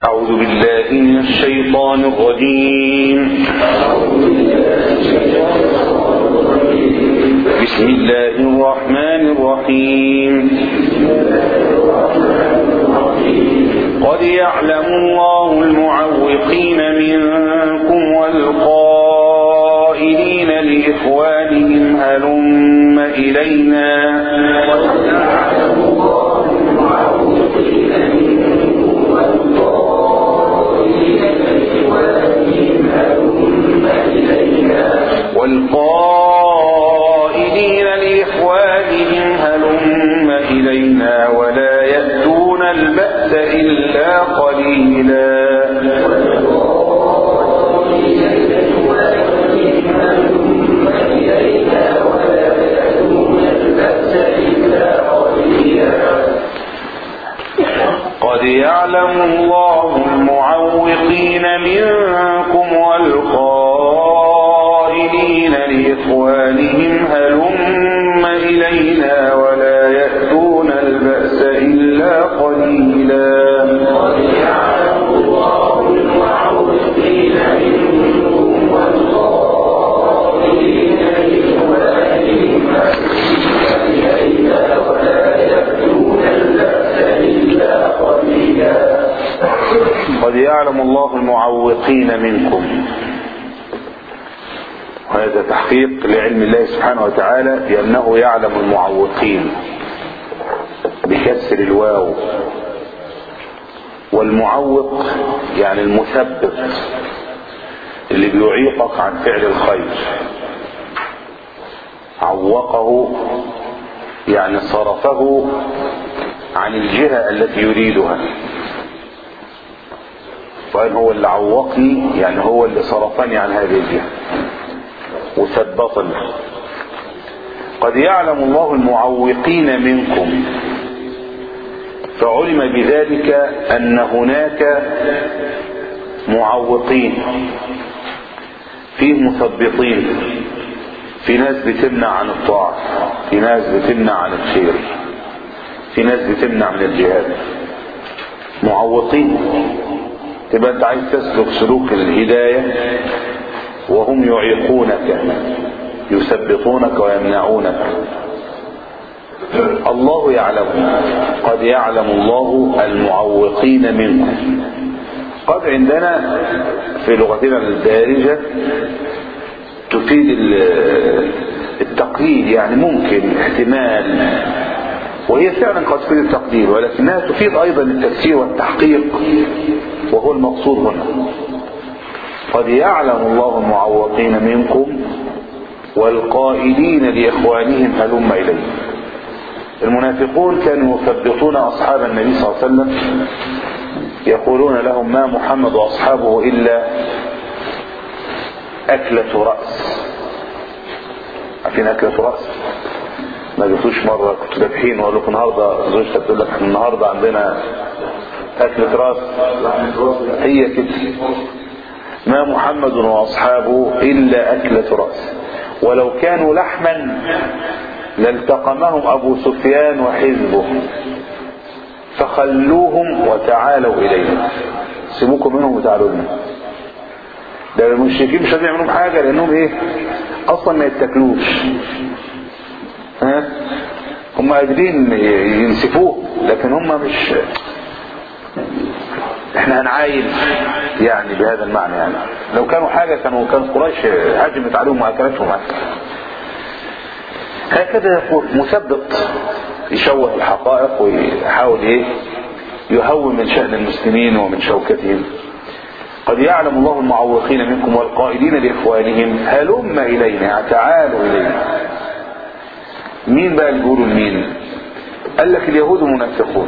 أعوذ بالله من الشيطان الرجيم بسم الله الرحمن الرحيم قد يعلم الله المعوقين منكم والقائلين لإخوانهم هلم إلينا والقائلين لإخوانهم هلم إلينا ولا يأتون البأس إلا قليلا قد يعلم الله المعوقين منكم والقائلين لإخوانهم هلم إلينا ولا يأتون البأس إلا قليلا قد يعلم الله المعوقين منكم وهذا تحقيق لعلم الله سبحانه وتعالى بأنه يعلم المعوقين بكسر الواو والمعوق يعني المثبت اللي بيعيقك عن فعل الخير عوقه يعني صرفه عن الجهة التي يريدها وقال هو اللي عوقني يعني هو اللي صرفني عن هذه الجهة وثبطني قد يعلم الله المعوقين منكم فعلم بذلك أن هناك معوقين فيه مثبطين في ناس بتمنع عن الطاعة في ناس بتمنع عن الخير في ناس بتمنع من الجهاد معوقين تبقى انت عايز تسلك سلوك الهداية وهم يعيقونك يثبطونك ويمنعونك الله يعلم قد يعلم الله المعوقين منكم قد عندنا في لغتنا الدارجة تفيد التقليد يعني ممكن احتمال وهي فعلا قد تفيد التقدير ولكنها تفيد ايضا التفسير والتحقيق وهو المقصود هنا قد يعلم الله المعوقين منكم والقائلين لإخوانهم هلم إليه المنافقون كانوا يثبطون أصحاب النبي صلى الله عليه وسلم يقولون لهم ما محمد وأصحابه إلا أكلة رأس عارفين أكلة رأس ما جبتوش مرة كنت دابحين وأقول لكم النهاردة زوجتك تقول لك النهاردة عندنا أكلة راس هي كده ما محمد وأصحابه إلا أكلة رأس ولو كانوا لحما لالتقمهم أبو سفيان وحزبه فخلوهم وتعالوا إلينا سيبوكم منهم وتعالوا لنا ده المشركين مش هيعملوا منهم حاجة لأنهم إيه أصلا ما يتاكلوش ها هم قادرين ينسفوه لكن هم مش احنا هنعاين يعني بهذا المعنى يعني لو كانوا حاجة كانوا كان قريش هجمت عليهم واكلتهم هكذا يقول مثبت يشوه الحقائق ويحاول ايه يهون من شأن المسلمين ومن شوكتهم قد يعلم الله المعوقين منكم والقائلين لإخوانهم هلم إلينا تعالوا إلينا مين بقى اللي بيقولوا لمين قال لك اليهود منافقون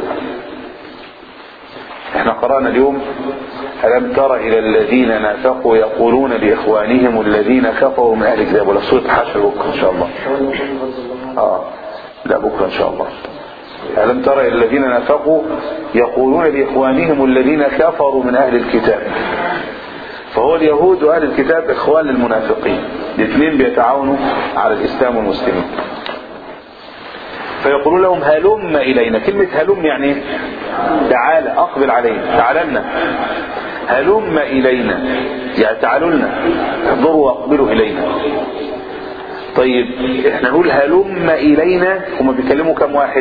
احنا قرأنا اليوم ألم تر إلى الذين نافقوا يقولون لإخوانهم الذين كفروا من أهل الكتاب ولا سورة حشر بكرة إن شاء الله آه لا بكرة إن شاء الله ألم تر إلى الذين نافقوا يقولون لإخوانهم الذين كفروا من أهل الكتاب فهو اليهود وأهل الكتاب إخوان للمنافقين الاثنين بيتعاونوا على الإسلام والمسلمين فيقولون لهم هلم إلينا كلمة هلم يعني إيه؟ تعالى أقبل علينا تعال لنا هلم إلينا يعني تعالوا لنا احضروا واقبلوا إلينا طيب احنا نقول هلم إلينا هما بيكلموا كم واحد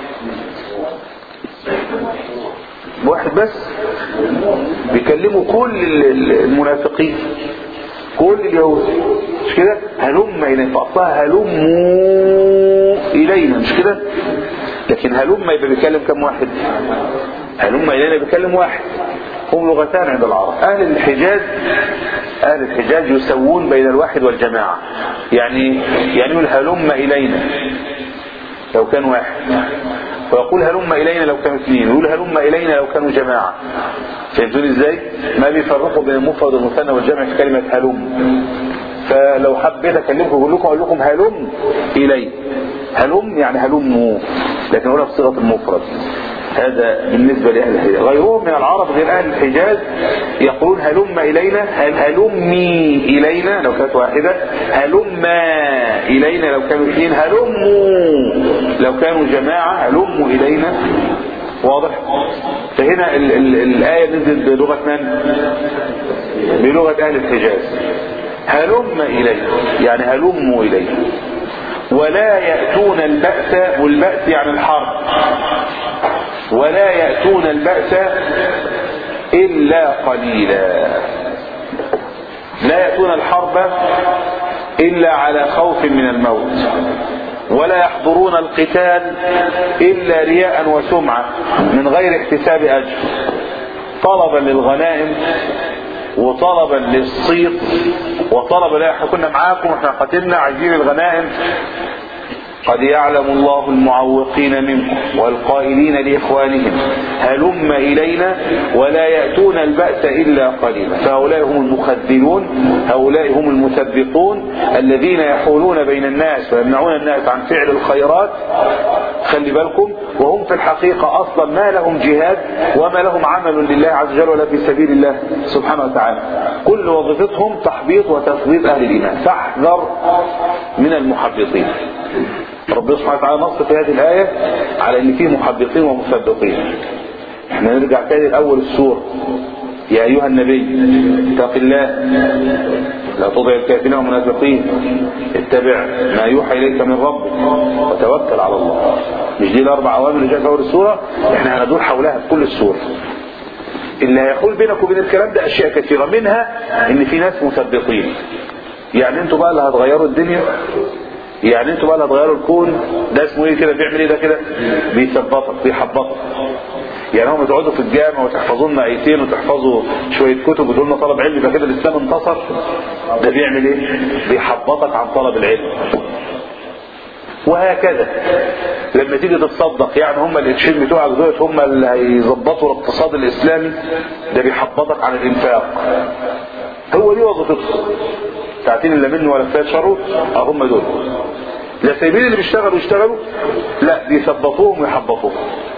واحد بس بيكلموا كل المنافقين كل اليهود مش كده هلم إلينا فأصلها هلموا إلينا مش كده لكن هلم يبقى بيكلم كم واحد هلم إلينا بيكلم واحد هم لغتان عند العرب أهل الحجاز أهل الحجاز يسوون بين الواحد والجماعة يعني يعني يقول هلم إلينا لو كان واحد ويقول هلم إلينا لو كانوا اثنين ويقول هلم إلينا لو كانوا جماعة فهمتوني ازاي ما بيفرقوا بين المفرد والمثنى والجمع في كلمة هلم فلو حبيت اكلمكم اقول لكم اقول لكم هلم الي هلم يعني هلموا لكن اقولها بصيغه المفرد هذا بالنسبة لأهل الحجاز غيرهم من العرب غير أهل الحجاز يقولون هلم إلينا هل هلمي إلينا لو كانت واحدة هلم إلينا لو كانوا اثنين هلموا لو كانوا جماعة هلموا إلينا واضح فهنا ال ال الآية نزلت بلغة من بلغة أهل الحجاز هلم إلينا يعني هلموا إلينا ولا يأتون البأس والبأس يعني الحرب ولا يأتون البأس إلا قليلا لا يأتون الحرب إلا على خوف من الموت ولا يحضرون القتال إلا رياء وسمعة من غير احتساب أجر طلبا للغنائم وطلبا للصيت وطلبا لا احنا كنا معاكم واحنا قتلنا عايزين الغنائم قد يعلم الله المعوقين منكم والقائلين لإخوانهم هلم إلينا ولا يأتون البأس إلا قليلا فهؤلاء هم المخذلون هؤلاء هم المثبطون الذين يحولون بين الناس ويمنعون الناس عن فعل الخيرات خلي بالكم وهم في الحقيقة أصلا ما لهم جهاد وما لهم عمل لله عز وجل ولا في سبيل الله سبحانه وتعالى كل وظيفتهم تحبيط وتثبيط أهل الإيمان فاحذر من المحبطين ربنا سبحانه وتعالى نص في هذه الآية على ان فيه محبطين ومصدقين احنا نرجع تاني لأول السورة يا أيها النبي اتق الله لا تطع الكافرين والمنافقين اتبع ما يوحى إليك من ربك وتوكل على الله مش دي الأربع أوامر اللي جاءت في أول السورة احنا هندور حولها في كل السورة اللي هيحول بينك وبين الكلام ده أشياء كثيرة منها إن في ناس مثبطين يعني انتوا بقى اللي هتغيروا الدنيا يعني انتوا بقى اللي هتغيروا الكون ده اسمه ايه كده بيعمل ايه ده كده بيثبطك بيحبطك يعني هم تقعدوا في الجامع وتحفظوا لنا ايتين وتحفظوا شويه كتب وتقول لنا طلب علم يبقى كده الاسلام انتصر ده بيعمل ايه بيحبطك عن طلب العلم وهكذا لما تيجي تتصدق يعني هم الاتشين بتوعك دولت هم اللي هيظبطوا الاقتصاد الاسلامي ده بيحبطك عن الانفاق هو دي وظيفتهم ساعتين الا منه ولا فات شره اه هم دول لا سايبين اللي بيشتغلوا يشتغلوا لا بيثبطوهم ويحبطوهم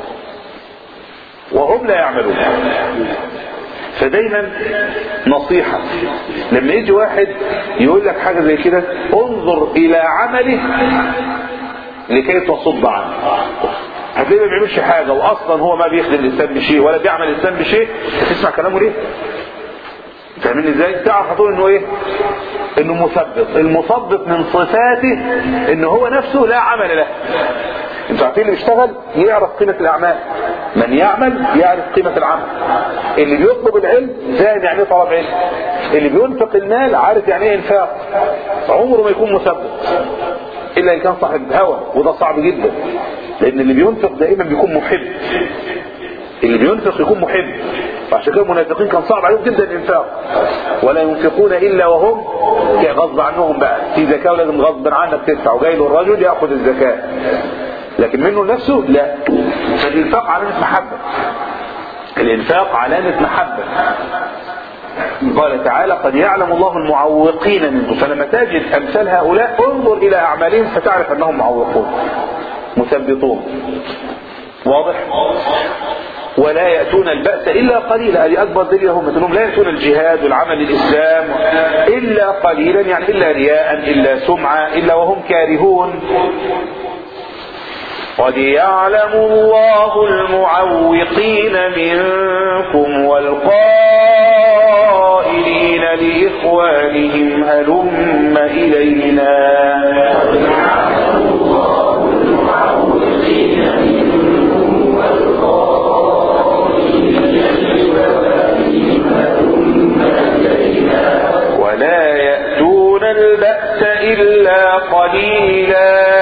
وهم لا يعملون فدايما نصيحة لما يجي واحد يقول لك حاجة زي كده انظر الى عمله لكي تصد عنه هتلاقيه ما بيعملش حاجة واصلا هو ما بيخدم الانسان بشيء ولا بيعمل الانسان بشيء تسمع كلامه ليه فاهمين ازاي تعرف هتقول انه ايه انه مثبط المثبط من صفاته انه هو نفسه لا عمل له انتوا عارفين اللي بيشتغل يعرف قيمة الاعمال من يعمل يعرف قيمة العمل اللي بيطلب العلم فاهم يعني ايه طلب علم اللي بينفق المال عارف يعني ايه انفاق عمره ما يكون مثبط الا ان كان صاحب هوى وده صعب جدا لان اللي بينفق دائما بيكون محب اللي بينفق يكون محب وعشان كده المنافقين كان صعب عليهم جدا الانفاق ولا ينفقون الا وهم غصب عنهم بقى في زكاه ولازم غصب عنك تدفع وجاي له الرجل ياخذ الزكاه لكن منه نفسه لا فالانفاق علامه محبه الانفاق علامه محبه قال تعالى قد يعلم الله المعوقين منكم فلما تجد امثال هؤلاء انظر الى اعمالهم فتعرف انهم معوقون مثبطون واضح ولا يأتون البأس إلا قليلا هذه أكبر دليل هم أنهم لا يأتون الجهاد والعمل للإسلام إلا قليلا يعني إلا رياء إلا سمعة إلا وهم كارهون قد يعلم الله المعوقين منكم والقائلين لإخوانهم هلم إلينا ولا يأتون البأس إلا قليلا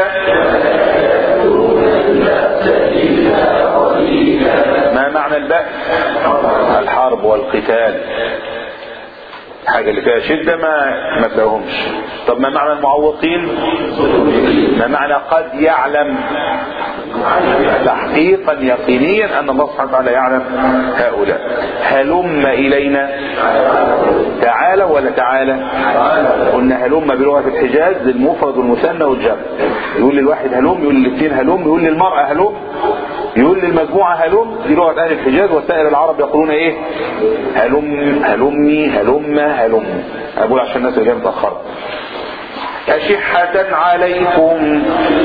ما معنى البأس الحرب والقتال الحاجة اللي فيها شدة ما ما تلاقوهمش طب ما معنى المعوقين ما معنى قد يعلم تحقيقا يقينيا ان الله سبحانه وتعالى يعلم هؤلاء هلم الينا تعالى ولا تعالى قلنا هلم بلغه الحجاز للمفرد والمثنى والجمع يقول للواحد هلم يقول للاثنين هلم يقول للمراه هلم يقول للمجموعة هلم دي لغة أهل الحجاز وسائر العرب يقولون إيه هلم هلمي هلم هلم أقول عشان الناس اللي جايه متأخرة أشحة عليكم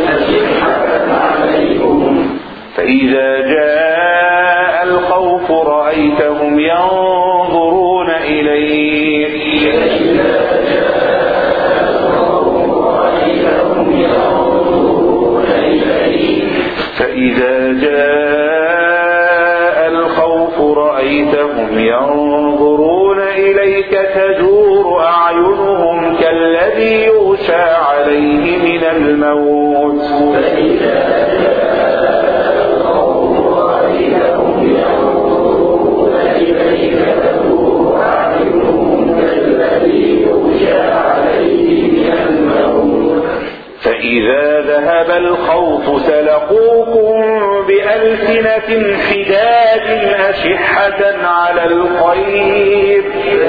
فإذا جاء الخوف رأيتهم ينظرون إليك فإذا جاء الخوف رأيتهم ينظرون إليك تدور أعينهم كالذي يغشى عليه من الموت فإذا ذهب الخوف سلقوكم بألسنة حداد أشحة على الخير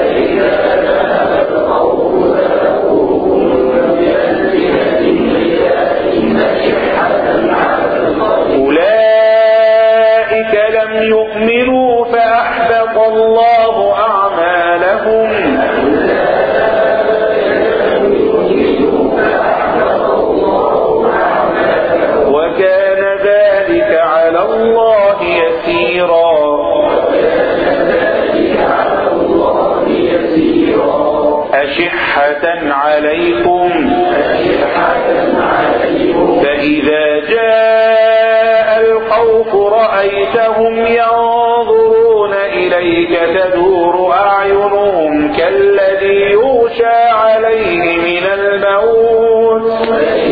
أولئك لم يؤمنوا فأحبط الله أعمالهم وكان ذلك على الله يسيرا أشحة عليكم فإذا جاء الخوف رأيتهم ينظرون إليك تدور أعينهم كالذي يغشى عليه من الموت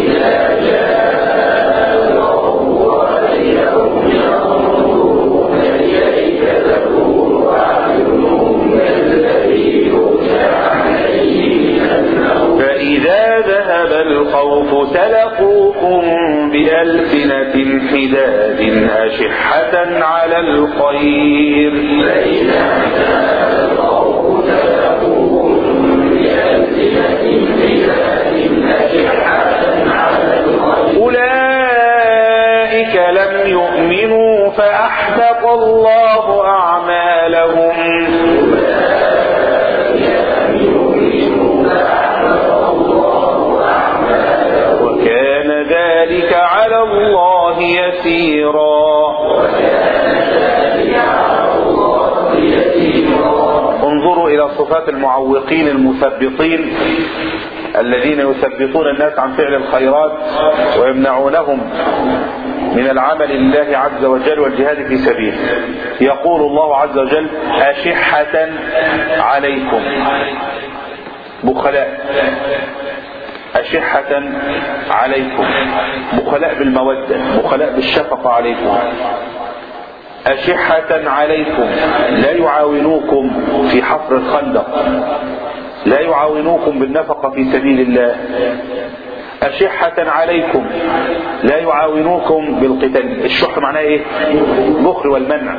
فإذا ذهب الخوف سلقوكم بألسنة حداد أشحة على الخير أولئك لم يؤمنوا فأحبط الله أعمالهم وكان ذلك على الله يسيرا انظروا الى صفات المعوقين المثبطين الذين يثبطون الناس عن فعل الخيرات ويمنعونهم من العمل لله عز وجل والجهاد في سبيله يقول الله عز وجل أشحة عليكم بخلاء أشحة عليكم بخلاء بالمودة بخلاء بالشفقة عليكم أشحة عليكم لا يعاونوكم في حفر الخندق لا يعاونوكم بالنفقة في سبيل الله أشحة عليكم لا يعاونوكم بالقتال الشح معناه ايه البخل والمنع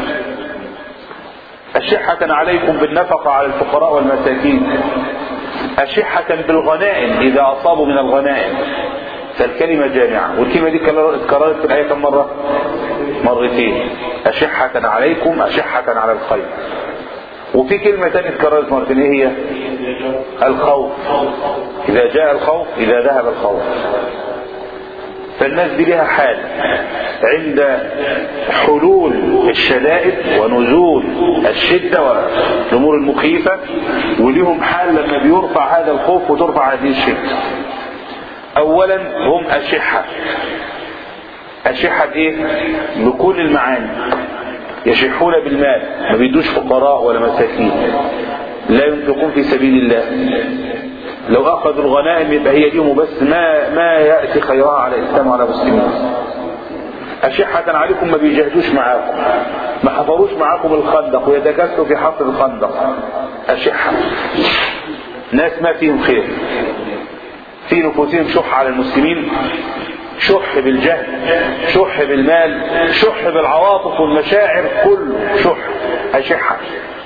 أشحة عليكم بالنفقة على الفقراء والمساكين أشحة بالغنائم إذا أصابوا من الغنائم فالكلمة جامعة والكلمة دي اتكررت في الآية كم مرة مرتين أشحة عليكم أشحة على الخير وفي كلمة تانية اتكررت مرتين ايه هي الخوف إذا جاء الخوف إذا ذهب الخوف فالناس دي لها حال عند حلول الشدائد ونزول الشدة والأمور المخيفة وليهم حال لما بيرفع هذا الخوف وترفع هذه الشدة أولا هم أشحة أشحة بإيه؟ بكل المعاني يشحون بالمال ما بيدوش فقراء ولا مساكين لا ينفقون في سبيل الله لو اخذوا الغنائم يبقى هي ليهم بس ما ما ياتي خيرها على الاسلام وعلى المسلمين أشحة عليكم ما بيجاهدوش معاكم ما حفروش معاكم الخندق ويتكاسلوا في حفر الخندق أشحة ناس ما فيهم خير في نفوسهم شح على المسلمين شح بالجهل شح بالمال شح بالعواطف والمشاعر كله شح أشحة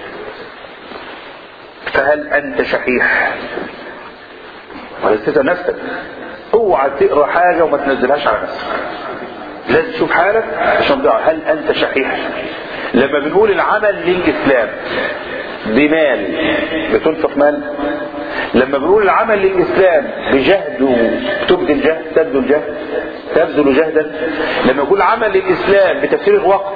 فهل أنت شحيح ولست نفسك اوعى تقرا حاجه وما تنزلهاش على نفسك لازم تشوف حالك عشان تعرف هل انت شحيح لما بنقول العمل للاسلام بمال بتنفق مال لما بنقول العمل للاسلام بجهد وتبذل جهد تبذل جهد تبذل جهدا لما نقول عمل للاسلام بتفريغ وقت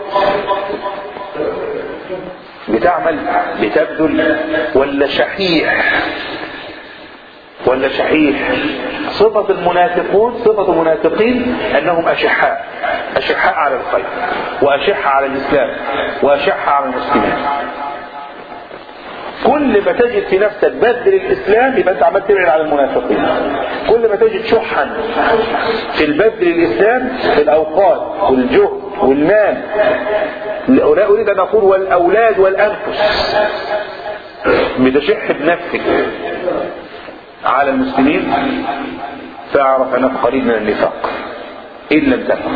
بتعمل بتبذل ولا شحيح ولا شحيح صفة المنافقون صفة المنافقين أنهم أشحاء أشحاء على الخير وأشح على الإسلام وأشح على المسلمين كل ما تجد في نفسك بذل الإسلام يبقى أنت عمال تبعد على المنافقين كل ما تجد شحا في البذل الإسلام في الأوقات والجهد والمال لا أريد أن أقول والأولاد والأنفس بتشح بنفسك على المسلمين فاعرف انك قريب من النفاق ان لم تكن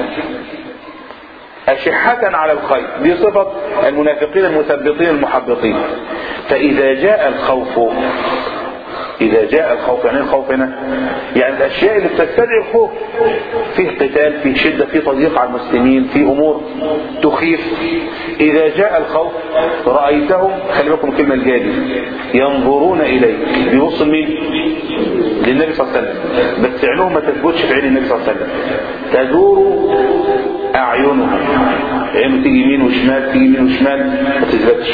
أشحة على الخير دي صفة المنافقين المثبطين المحبطين فإذا جاء الخوف إذا جاء الخوف يعني الخوف هنا يعني الأشياء اللي بتستدعي الخوف فيه قتال فيه شدة فيه تضييق على المسلمين فيه أمور تخيف إذا جاء الخوف رأيتهم خلي بالكم الكلمة الجاية دي ينظرون إليك بيبص لمين؟ للنبي صلى الله عليه وسلم بس عينهم ما تثبتش في عين النبي صلى الله عليه وسلم تدور أعينهم عينه تيجي يمين وشمال تيجي يمين وشمال ما تثبتش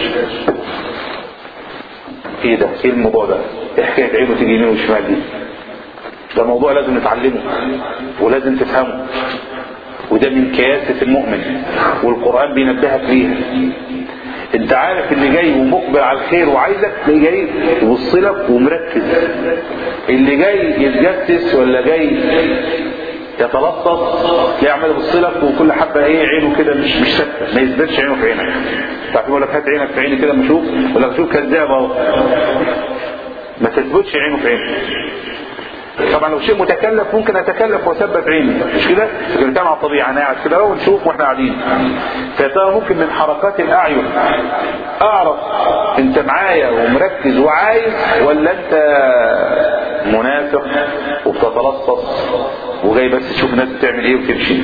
ايه ده ايه الموضوع ده ايه حكايه عينه تيجي يمين وشمال دي ده موضوع لازم نتعلمه ولازم تفهمه وده من كياسة المؤمن والقرآن بينبهك ليها انت عارف اللي جاي ومقبل على الخير وعايزك اللي جاي يبص لك ومركز اللي جاي يتجسس ولا جاي يتلطف تلاقيه عمال يبص لك وكل حبه ايه عينه كده مش مش ثابته ما يثبتش عينه في عينك تعرف يقول لك هات عينك في عيني كده اما اشوف ولا اشوف كذاب اهو ما تثبتش عينه في عينك طبعا لو شيء متكلف ممكن اتكلف واثبت عيني مش كده لكن بنتكلم على الطبيعه انا قاعد كده اهو نشوف واحنا قاعدين فترى ممكن من حركات الاعين اعرف انت معايا ومركز وعايز ولا انت منافق وبتتلصص وجاي بس تشوف الناس بتعمل ايه وتمشي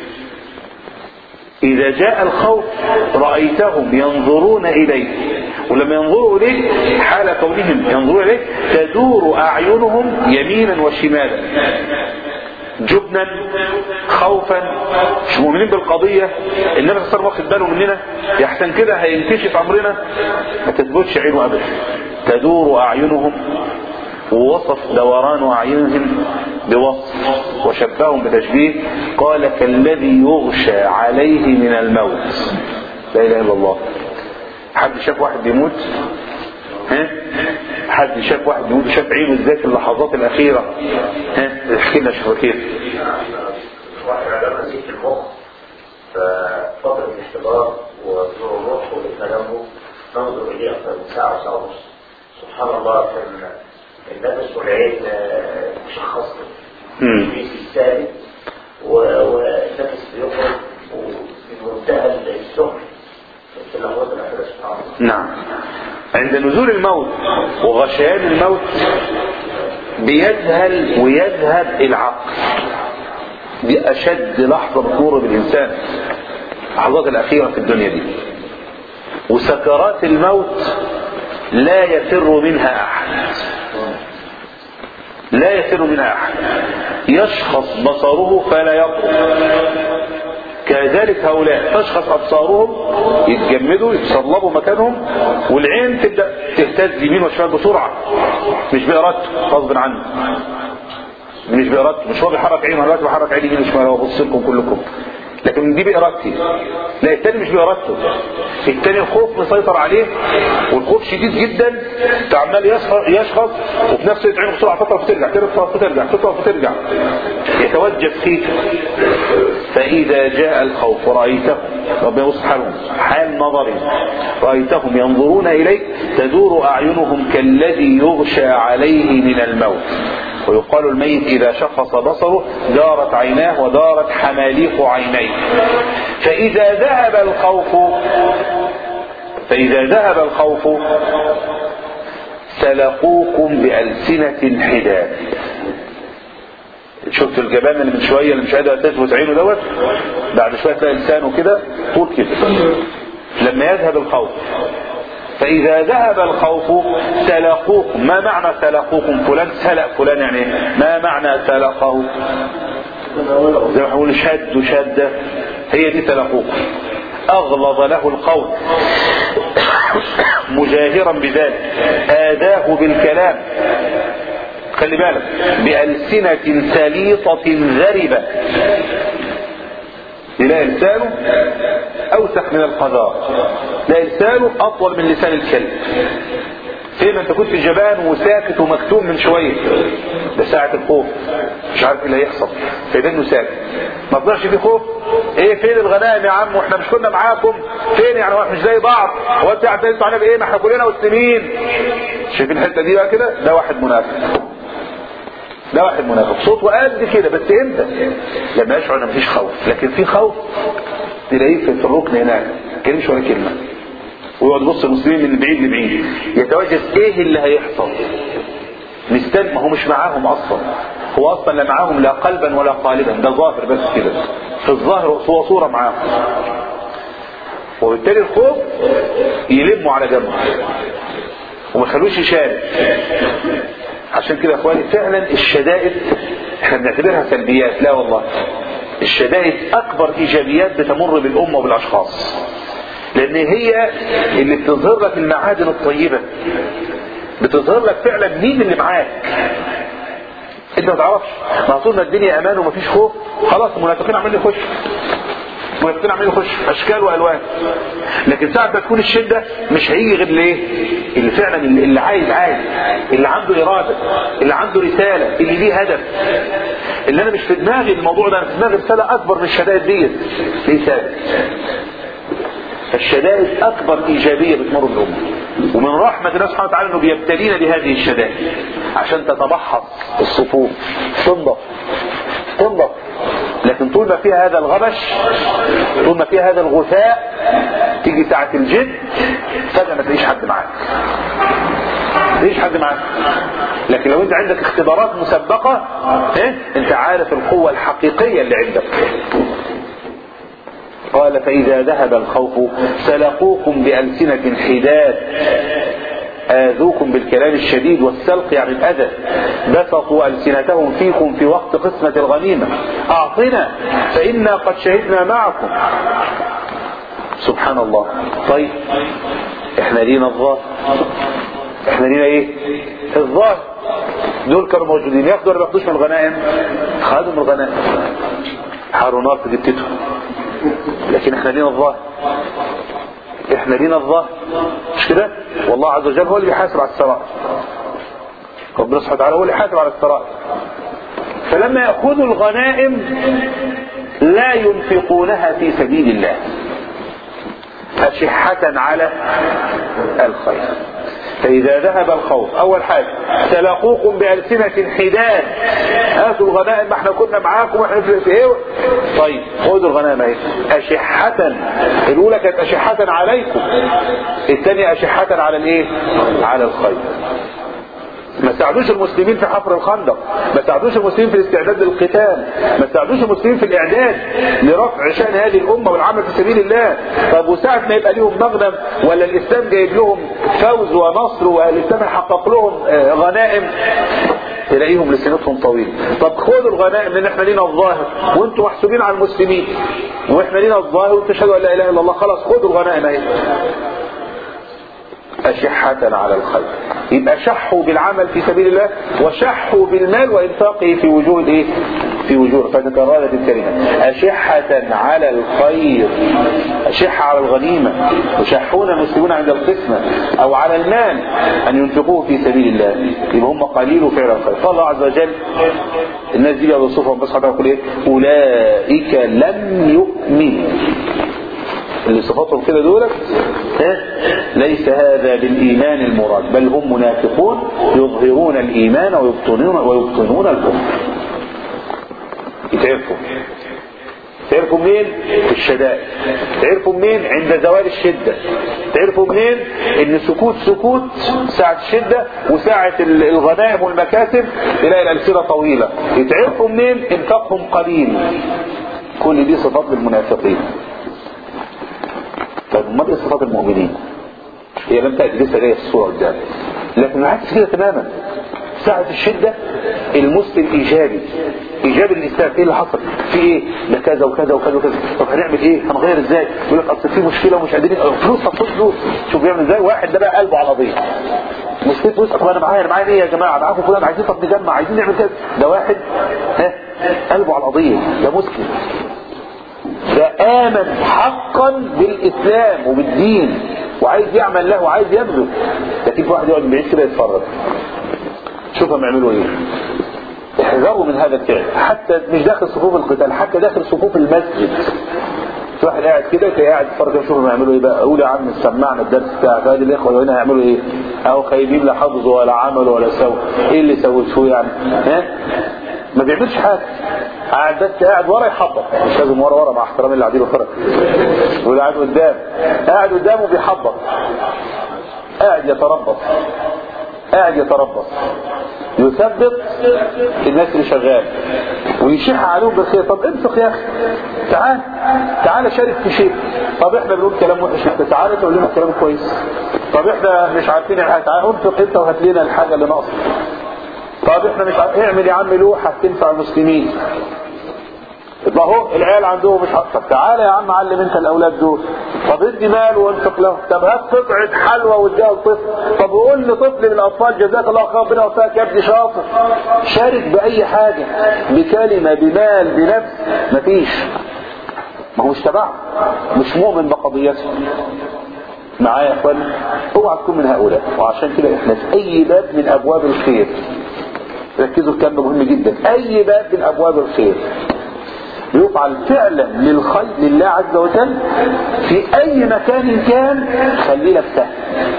إذا جاء الخوف رأيتهم ينظرون إليك ولما ينظروا إليك حال كونهم ينظرون إليك تدور أعينهم يمينا وشمالا جبنا خوفا مش مؤمنين بالقضية النبي صلى الله عليه وسلم واخد باله مننا يحسن كده هينكشف أمرنا ما تثبتش عينه أبدا تدور أعينهم ووصف دوران أعينهم بوصف وشبههم بتشبيه قال كالذي يغشى عليه من الموت لا إله إلا الله حد شاف واحد بيموت ها حد شاف واحد بيموت شاف عينه ازاي في اللحظات الأخيرة ها احكي لنا شوف كيف واحد على نزيف المخ ففترة الاختبار وظهور الروح والتنمو ننظر إليه أكثر من ساعة وساعة ونص سبحان الله كان النفس والعين مشخص في الثابت والنفس بيخرج بمنتهى السهل في اللحظات الأخيرة سبحان الله نعم عند نزول الموت وغشيان الموت بيذهل ويذهب العقل دي أشد لحظة بتمر بالإنسان اللحظات الأخيرة في الدنيا دي وسكرات الموت لا يفر منها أحد لا يسر منها احد يشخص بصره فلا يطرق كذلك هؤلاء تشخص ابصارهم يتجمدوا يتصلبوا مكانهم والعين تبدا تهتز يمين وشمال بسرعه مش بارادته غصب عنه مش بارادته مش هو بيحرك عينه دلوقتي بحرك عيني يمين وشمال وابص لكم كلكم لكن دي بارادتي لا التاني مش بارادته التاني الخوف مسيطر عليه والخوف شديد جدا عمال يشخص وفي نفس الوقت عينه بسرعه تطرف وترجع تطرف وترجع تطرف وترجع يتوجه فيه فاذا جاء الخوف رايتهم ربنا يبص حالهم حال نظري رايتهم ينظرون اليك تدور اعينهم كالذي يغشى عليه من الموت ويقال الميت إذا شخص بصره دارت عيناه ودارت حماليق عينيه فإذا ذهب الخوف فإذا ذهب الخوف سلقوكم بألسنة حداد شفت الجبان اللي من شوية اللي مش قادر تثبت عينه دوت بعد شوية تلاقي لسانه كده طول كده لما يذهب الخوف فإذا ذهب الخوف سلقوكم ما معنى سلقوكم فلان سلق فلان يعني ما معنى سلقه زي ما بقول شد شد هي دي سلقوكم أغلظ له القول مجاهرا بذلك آداه بالكلام خلي بالك بألسنة سليطة ذربة تلاقي لسانه اوسخ من القذار لا لسانه اطول من لسان الكلب فين انت كنت جبان وساكت ومكتوم من شويه ده ساعة الخوف مش عارف ايه اللي هيحصل فده انه ساكت ما تقدرش في خوف ايه فين الغنائم يا عم واحنا مش كنا معاكم فين يعني هو مش زي بعض هو انت اعتمدتوا علينا بايه ما احنا كلنا مسلمين شايفين الحته دي بقى كده ده واحد منافق ده واحد منافق صوته قد كده بس امتى لما يشعر ان مفيش خوف لكن في خوف تلاقيه في الركن هناك ما كلمش ولا كلمه ويقعد يبص المسلمين من بعيد لبعيد يتوجس ايه اللي هيحصل مستني ما هو مش معاهم اصلا هو اصلا لا معاهم لا قلبا ولا قالبا ده ظاهر بس كده في الظاهر هو صوره معاهم وبالتالي الخوف يلموا على جنبه وما يخلوش يشارك عشان كده يا اخواني فعلا الشدائد احنا بنعتبرها سلبيات لا والله الشدائد اكبر ايجابيات بتمر بالامه وبالاشخاص لان هي اللي بتظهر لك المعادن الطيبه بتظهر لك فعلا مين اللي معاك انت ما تعرفش ما طول ما الدنيا امان ومفيش خوف خلاص المنافقين عمالين يخشوا المنافقين عمالين يخشوا اشكال والوان لكن ساعة ما تكون الشدة مش هيجي غير ليه اللي فعلا اللي عايز عايز اللي عنده إرادة اللي عنده رسالة اللي ليه هدف اللي أنا مش في دماغي الموضوع ده أنا في دماغي رسالة أكبر من الشدائد ديت ليه ثابت فالشدائد أكبر إيجابية بتمر بالأمة ومن رحمة الله سبحانه وتعالى أنه بيبتلينا بهذه الشدائد عشان تتبحر الصفوف تنضف تنضف لكن طول ما فيها هذا الغبش طول ما فيها هذا الغثاء تيجي ساعة الجد فجأة ما تلاقيش حد معاك ما تلاقيش حد معاك لكن لو انت عندك اختبارات مسبقة ايه انت عارف القوة الحقيقية اللي عندك قال فإذا ذهب الخوف سلقوكم بألسنة حداد آذوكم بالكلام الشديد والسلق يعني الأذى بسطوا ألسنتهم فيكم في وقت قسمة الغنيمة أعطنا فإنا قد شهدنا معكم سبحان الله طيب احنا لينا الظاهر احنا لينا ايه الظاهر دول كانوا موجودين ياخدوا ولا ياخدوش من الغنائم خدوا من الغنائم حاروا نار في جتتهم لكن احنا لينا الظاهر احنا لينا الظاهر مش كده والله عز وجل هو اللي بيحاسب على السرائر ربنا سبحانه وتعالى هو اللي يحاسب على السرائر فلما يأخذوا الغنائم لا ينفقونها في سبيل الله أشحة على الخير فإذا ذهب الخوف أول حاجة سلقوكم بألسنة حداد هاتوا الغنائم ما احنا كنا معاكم واحنا في ايه طيب خذوا الغنائم اهي أشحة الأولى كانت أشحة عليكم الثانية أشحة على الايه على الخير ما ساعدوش المسلمين في حفر الخندق ما ساعدوش المسلمين في الاستعداد للقتال ما ساعدوش المسلمين في الاعداد لرفع شان هذه الامه والعمل في سبيل الله طب وساعه ما يبقى ليهم مغنم ولا الاسلام جايب لهم فوز ونصر والاسلام يحقق لهم غنائم تلاقيهم لسنتهم طويل طب خدوا الغنائم لان احنا لينا الظاهر وانتم محسوبين على المسلمين واحنا لينا الظاهر وانتم تشهدوا ان لا اله الا الله خلاص خدوا الغنائم اهي أشحة على الخير يبقى شحوا بالعمل في سبيل الله وشحوا بالمال وإنفاقه في وجوه الإيه؟ في وجوه فتكررت الكلمة أشحة على الخير أشحة على الغنيمة يشحون المسلمون عند القسمة أو على المال أن ينفقوه في سبيل الله يبقى هم قليل فعل الخير قال الله عز وجل الناس دي بيوصفهم بس حتى يقول إيه أولئك لم يؤمنوا اللي صفاتهم كده دولت ليس هذا بالإيمان المراد بل هم منافقون يظهرون الإيمان ويبطنون ويبطنون الكفر يتعرفوا تعرفوا منين في الشدائد تعرفوا منين عند زوال الشدة تعرفوا منين ان سكوت سكوت ساعة الشدة وساعة الغنائم والمكاسب تلاقي الألسنة طويلة يتعرفوا منين انفاقهم قليل كل دي صفات للمنافقين طيب امال ايه صفات المؤمنين هي لم تأتي لسه جايه في الصورة قدام لكن العكس كده تماما ساعة الشدة المسلم ايجابي ايجابي الاسلام ايه اللي حصل في ايه ده كذا وكذا وكذا وكذا طب هنعمل ايه هنغير ازاي يقول لك اصل في مشكله ومش قادرين فلوس هتصل فلوس شوف بيعمل ازاي واحد ده بقى قلبه على القضيه مشكله فلوس طب انا معايا انا معايا ايه يا جماعه معاكم فلان عايزين طب نجمع عايزين نعمل كذا ده واحد ها قلبه على القضيه ده مسلم ده آمن حقا بالإسلام وبالدين وعايز يعمل له وعايز يبذل لكن في واحد يقعد بعيد كده يتفرج شوفهم يعملوا ايه احذروا من هذا الفعل حتى مش داخل صفوف القتال حتى داخل صفوف المسجد في واحد قاعد كده تلاقيه قاعد يتفرج شوفهم يعملوا ايه بقى قول يا عم سمعنا الدرس بتاعك هذه الاخوه هنا هيعملوا ايه اهو خايبين لا حفظوا ولا عملوا ولا سووا ايه اللي سويتوه يعني ها ما بيعملش حاجه قاعد بس قاعد ورا يحبط مش لازم ورا ورا مع احترامي اللي قاعدين ورا واللي قاعد قدام قاعد قدامه بيحبط قاعد يتربص قاعد يتربص يثبت الناس اللي شغال ويشيح عليهم بالخير طب انفق يا اخي تعال تعال شارك في شيء طب احنا بنقول كلام وحش انت تعال تقول لنا كلام كويس طب احنا مش عارفين الحاجه تعال انفق انت وهات لنا الحاجه اللي ناقصه طب احنا مش عارف اعمل يا عم لوحه تنفع المسلمين يبقى اهو العيال عندهم مش طب تعالى يا عم علم انت الاولاد دول طب ادي مال وانفق له طب هات قطعه حلوى واديها لطفل طب قول لطفل من الاطفال جزاك الله خير ربنا يوفقك يا ابني شاطر شارك باي حاجه بكلمه بمال بنفس مفيش ما هو مش تبعه مش مؤمن بقضيته معايا يا اخوان اوعى تكون من هؤلاء وعشان كده احنا في اي باب من ابواب الخير ركزوا الكلام ده مهم جدا اي باب من ابواب الخير يفعل فعلا للخير لله عز وجل في اي مكان كان خلي لك سهم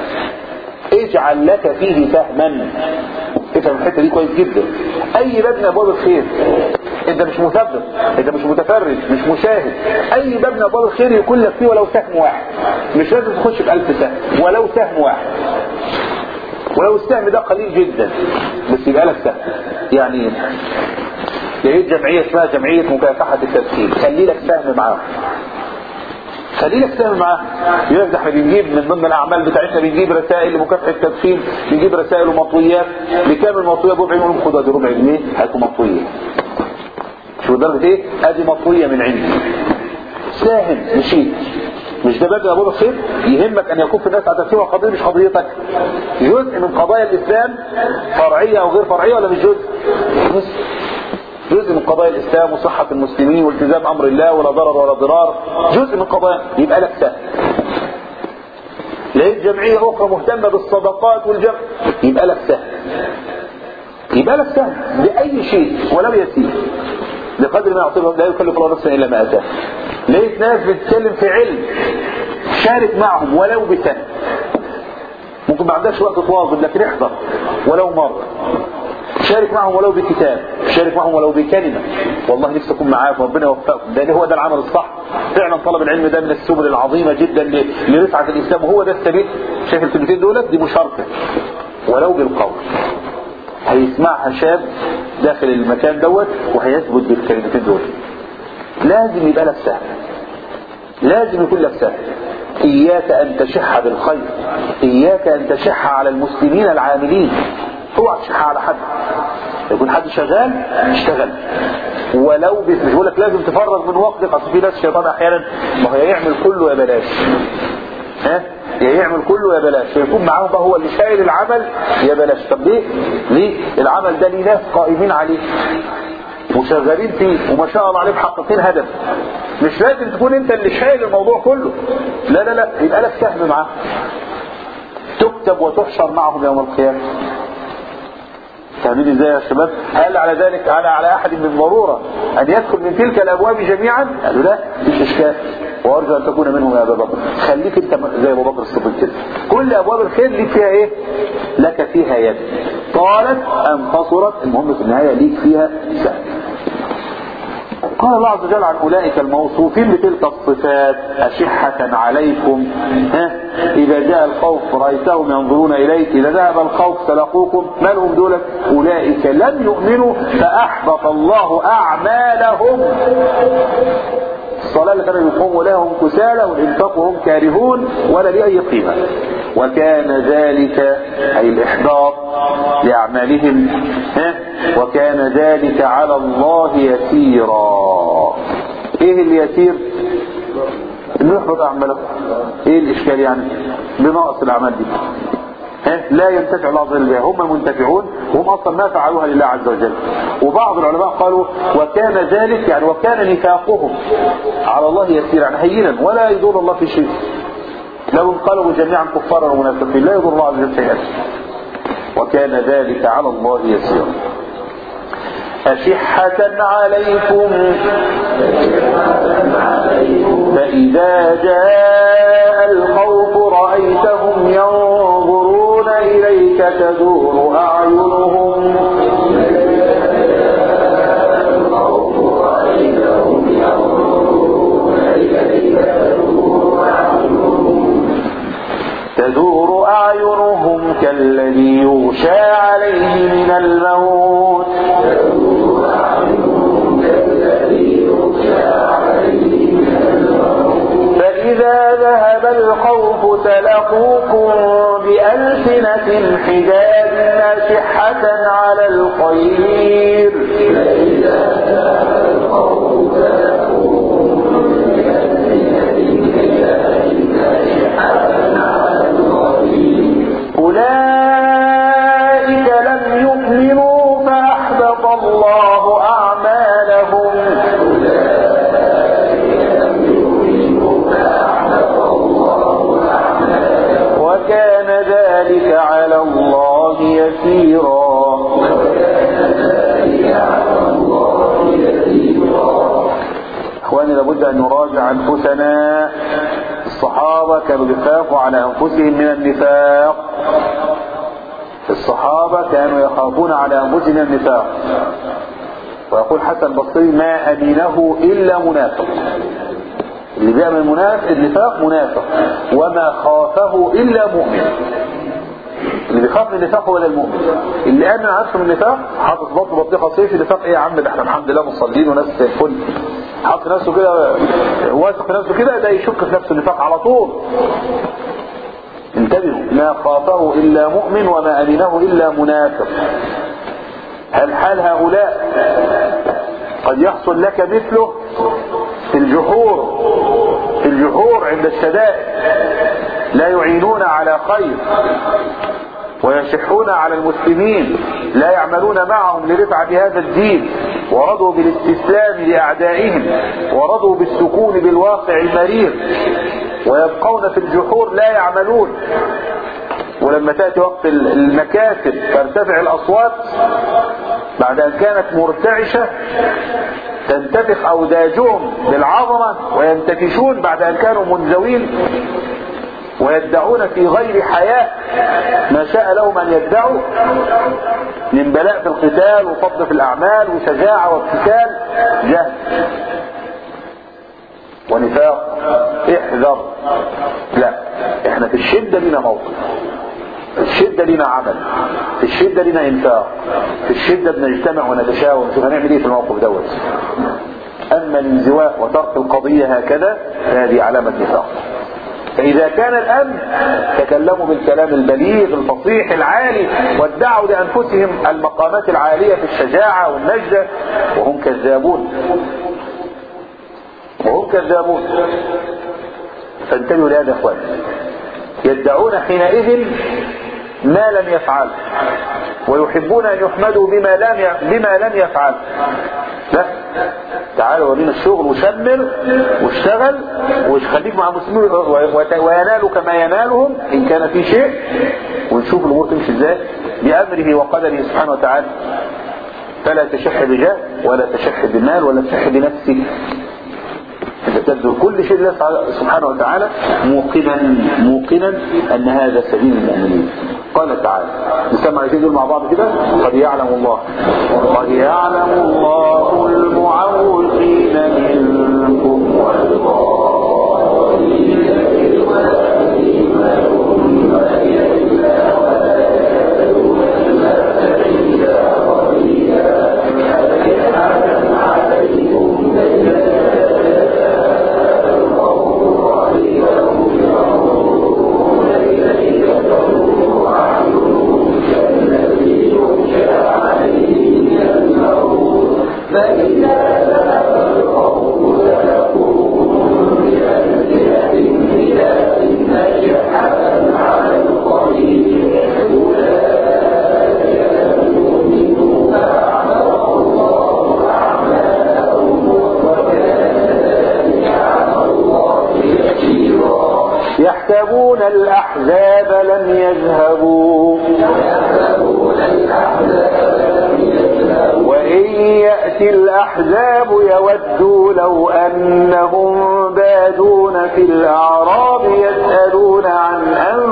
اجعل لك فيه سهما افهم الحته دي كويس جدا اي باب من ابواب الخير انت مش مثبت انت مش متفرج مش مشاهد اي باب من ابواب الخير يكون لك فيه ولو سهم واحد مش لازم تخش بألف سهم ولو سهم واحد ولو السهم ده قليل جدا بس يبقى لك سهم يعني لقيت جمعية اسمها جمعية مكافحة التدخين خلي لك سهم معاهم خلي لك سهم معاه يقول لك ده احنا بنجيب من ضمن الاعمال بتاعتنا بنجيب رسائل لمكافحه التدخين بنجيب رسائل ومطويات بكام المطويه بربع جنيه نقول خدها دي ربع جنيه هاتوا مطويه شو درجه ايه؟ ادي مطويه من عندي ساهم مشيت مش ده باب ابو الخير يهمك ان يكون في الناس على تفسير قضيه مش قضيتك جزء من قضايا الاسلام فرعيه او غير فرعيه ولا مش جزء جزء من قضايا الاسلام وصحه المسلمين والتزام امر الله ولا ضرر ولا ضرار جزء من قضايا يبقى لك سهم لقيت جمعيه اخرى مهتمه بالصدقات والجمع يبقى لك سهم يبقى لك سهم باي شيء ولو يسير بقدر ما يعطيه لا يكلف الله نفسا الا ما اتاه لقيت ناس بتتكلم في علم شارك معهم ولو بسهم ممكن ما عندكش وقت تواصل لكن احضر ولو مره شارك معهم ولو بكتاب شارك معهم ولو بكلمة والله نفسي أكون معاكم ربنا يوفقكم لأن هو ده العمل الصح فعلا طلب العلم ده من السبل العظيمة جدا لرفعة الإسلام وهو ده السبيل شايف الكلمتين دولت دي مشاركة ولو بالقول هيسمعها شاب داخل المكان دوت وهيثبت بالكلمتين دول لازم يبقى لك سهم لازم يكون لك سهم إياك أن تشح بالخير إياك أن تشح على المسلمين العاملين اوعى تشحى على حد يكون حد شغال اشتغل ولو بس مش بقول لك لازم تفرغ من وقتك اصل في ناس الشيطان احيانا ما هو يا يعمل كله يا بلاش ها يا يعمل كله يا بلاش يكون معاهم بقى هو اللي شايل العمل يا بلاش طب ليه ليه العمل ده ليه ناس قائمين عليه وشغالين فيه وما شاء الله عليه محققين هدف مش لازم تكون انت اللي شايل الموضوع كله لا لا لا يبقى لك سهم معاه تكتب وتحشر معهم يوم القيامه فاهمين ازاي يا شباب هل على ذلك على على احد من ضروره ان يدخل من تلك الابواب جميعا قالوا لا مفيش اشكال وارجو ان تكون منهم يا ابا بكر خليك انت زي ابو بكر الصديق كده كل ابواب الخير ليك فيها ايه لك فيها يد طالت ام قصرت المهم في النهايه ليك فيها سهم قال الله عز وجل عن أولئك الموصوفين بتلك الصفات أشحة عليكم ها إذا جاء الخوف رأيتهم ينظرون إليك إذا ذهب الخوف سلقوكم ما لهم دولة أولئك لم يؤمنوا فأحبط الله أعمالهم الصلاة اللي كانوا يقوموا لهم كسالى والإنفاق وهم كارهون ولا ليه أي قيمة وكان ذلك أي الإحباط لأعمالهم ها وكان ذلك على الله يسيرا إيه اللي يسير؟ إنه يحبط أعمالهم إيه الإشكال يعني؟ بنقص الأعمال دي ها لا ينتفع الله عز وجل بها هم منتفعون وهم اصلا ما فعلوها لله عز وجل وبعض العلماء قالوا وكان ذلك يعني وكان نفاقهم على الله يسيرا يعني هينا ولا يضر الله في شيء لو انقلبوا جميعا كفارا ومنافقين لا يضر الله عز وجل شيئا وكان ذلك على الله يسيرا أشحة عليكم فإذا جاء الخوف رأيتهم ينظرون إليك تدور أعينهم تدور أعينهم كالذي يغشى عليه من الموت فإذا ذهب الخوف سلقوكم بألسنة حجاب ناشحة على الخير أولئك لم يؤمنوا فأحبط الله أعمالهم وكان ذلك على الله يسيرا اخواني لابد ان نراجع انفسنا الصحابه كانوا بيخافوا على انفسهم من النفاق الصحابه كانوا يخافون على انفسهم من النفاق ويقول حسن البصري ما امنه الا منافق اللي بيعمل منافق النفاق منافق وما خافه الا مؤمن اللي بيخاف من النفاق هو ده المؤمن اللي امن عارف من النفاق حاطط بطنه بطيخه صيف النفاق ايه يا عم ده احنا الحمد لله مصلين وناس زي الفل حاطط نفسه كده واثق في نفسه كده ده يشك في نفسه النفاق على طول انتبهوا ما خافه الا مؤمن وما امنه الا منافق هل حال هؤلاء قد يحصل لك مثله في الجحور في الجحور عند الشدائد لا يعينون على خير ويشحون على المسلمين لا يعملون معهم لرفعة هذا الدين ورضوا بالاستسلام لأعدائهم ورضوا بالسكون بالواقع المرير ويبقون في الجحور لا يعملون ولما تأتي وقت المكاسب ترتفع الأصوات بعد أن كانت مرتعشة تنتفخ أوداجهم بالعظمة وينتكشون بعد أن كانوا منزوين ويدعون في غير حياء ما شاء لهم أن يدعوا من بلاء في القتال وفضل في الأعمال وشجاعة وابتسال جهل ونفاق احذر لا احنا في الشدة لنا موقف في الشدة لنا عمل في الشدة لنا انفاق في الشدة بنجتمع ونتشاور نشوف هنعمل ايه في الموقف دوت اما الانزواء وترك القضية هكذا فهذه علامة نفاق فإذا كان الأمن تكلموا بالكلام البليغ الفصيح العالي وادعوا لأنفسهم المقامات العالية في الشجاعة والنجدة وهم كذابون وهم كذابون فانتبهوا لهذا يا اخوان يدعون حينئذ ما لم يفعل ويحبون ان يحمدوا بما لم بما لم يفعل لا تعالوا ورينا الشغل وشمر واشتغل وخليك مع المسلمين وينالك ما ينالهم ان كان في شيء ونشوف الامور تمشي ازاي بامره وقدره سبحانه وتعالى فلا تشح بجاه ولا تشح بمال ولا تشح بنفسك انت تبذل كل شيء لله سبحانه وتعالى موقنا موقنا ان هذا سبيل المؤمنين قال تعالى نسمع الاثنين دول مع بعض كده قد يعلم الله قد يعلم الله المعوقين منكم يحسبون الأحزاب لم يذهبوا وإن يأتي الأحزاب يودوا لو أنهم بادون في الأعراب يسألون عن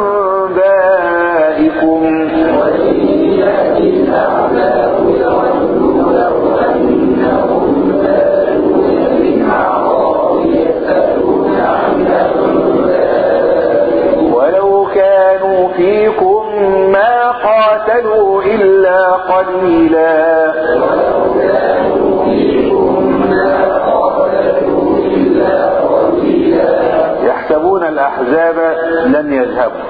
أنبائكم ولو كانوا فيكم ما قاتلوا إلا قليلا يحسبون الأحزاب لن يذهبوا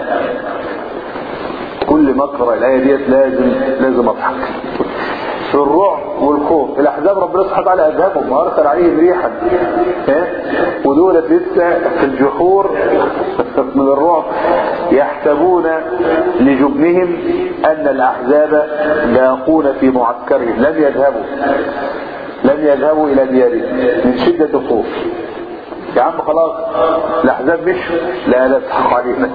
كل ما اقرا الايه ديت لازم لازم اضحك في الرعب والخوف الاحزاب ربنا سبحانه وتعالى اذهبهم وارسل عليهم ريحا ها؟ ودولت لسه في الجحور من الرعب يحسبون لجبنهم ان الاحزاب لاقون في معسكرهم لم يذهبوا لم يذهبوا الى ديارهم من شده الخوف يا عم خلاص الاحزاب مشوا لا لا تضحك علينا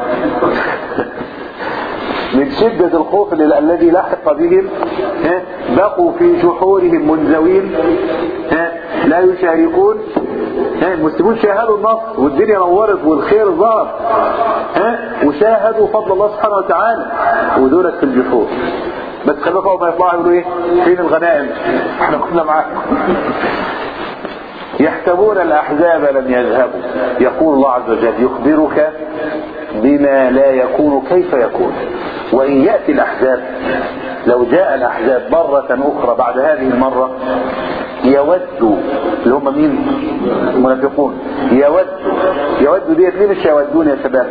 من شدة الخوف ال- الذي لحق بهم ها، بقوا في جحورهم منزوين ها، لا يشاركون ها، المسلمون شاهدوا النصر والدنيا نورت والخير ظهر ها، وشاهدوا فضل الله سبحانه وتعالى ودولت في الجحور بس خلوا فوق ما يطلعوا يقولوا ايه فين الغنائم احنا كنا معاكم يحسبون الأحزاب لم يذهبوا يقول الله عز وجل يخبرك بما لا يكون كيف يكون وإن يأتي الأحزاب لو جاء الأحزاب مرة أخرى بعد هذه المرة يودوا اللي هم مين المنافقون يودوا يودوا ديت ليه مش يودون يا شباب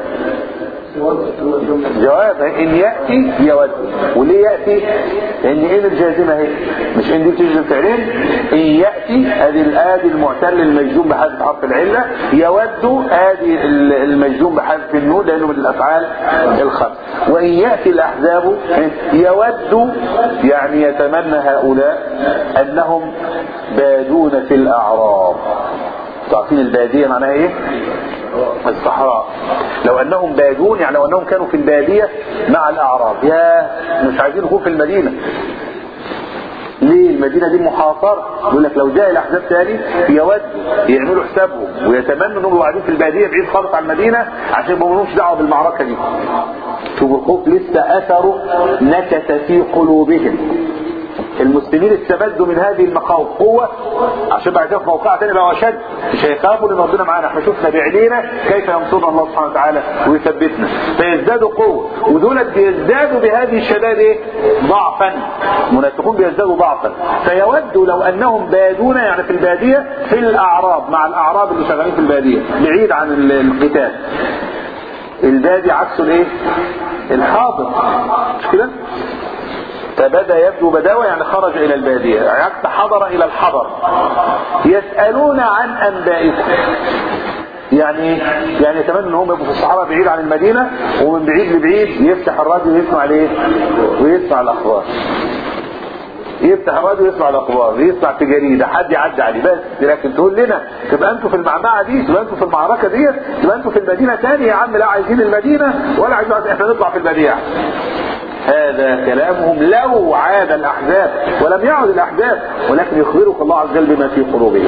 جواب ان ياتي يود وليه ياتي لان ايه الجازمه اهي مش ان دي بتجزم فعلين ان ياتي ادي الادي المعتل المجزوم بحذف حرف العله يود ادي المجزوم بحذف النون لانه من الافعال الخمس وان ياتي الاحزاب يود يعني يتمنى هؤلاء انهم بادون في الاعراب تعرفين الباديه معناها ايه الصحراء لو انهم بادون يعني لو انهم كانوا في البادية مع الاعراب يا مش عايزين يكونوا في المدينة ليه المدينة دي محاصرة يقول لك لو جاء الاحزاب تاني يود يعملوا حسابهم ويتمنوا انهم قاعدين في البادية بعيد خالص عن المدينة عشان ما لهمش دعوة بالمعركة دي شوفوا الخوف لسه اثره نكت في قلوبهم المسلمين استمدوا من هذه المخاوف قوة عشان بعد كده في موقع تاني بقى اشد مش هيخافوا لان ربنا معانا احنا شفنا بعينينا كيف ينصرنا الله سبحانه وتعالى ويثبتنا فيزدادوا قوة ودولت بيزدادوا بهذه الشدائد ايه ضعفا المنافقون بيزدادوا ضعفا فيودوا لو انهم بادون يعني في البادية في الاعراب مع الاعراب اللي شغالين في البادية بعيد عن ال- القتال البادي عكسه الايه الحاضر مش كده فبدا يبدو بداوة يعني خرج الى البادية عكس حضر الى الحضر يسألون عن انبائكم يعني يعني يتمنى ان هم يبقوا في الصحراء بعيد عن المدينة ومن بعيد لبعيد يفتح الراديو ويسمع الايه ويسمع الاخبار يفتح الراديو ويسمع الاخبار يسمع في جريده حد يعدي عليه بس لكن تقول لنا تبقى انتوا في المعمعه دي تبقى انتوا في المعركه ديت تبقى انتوا في المدينه تاني يا عم لا عايزين المدينه ولا عايزين احنا نطلع في المدينه هذا كلامهم لو عاد الاحزاب ولم يعد الاحزاب ولكن يخبرك الله عز وجل بما في قلوبهم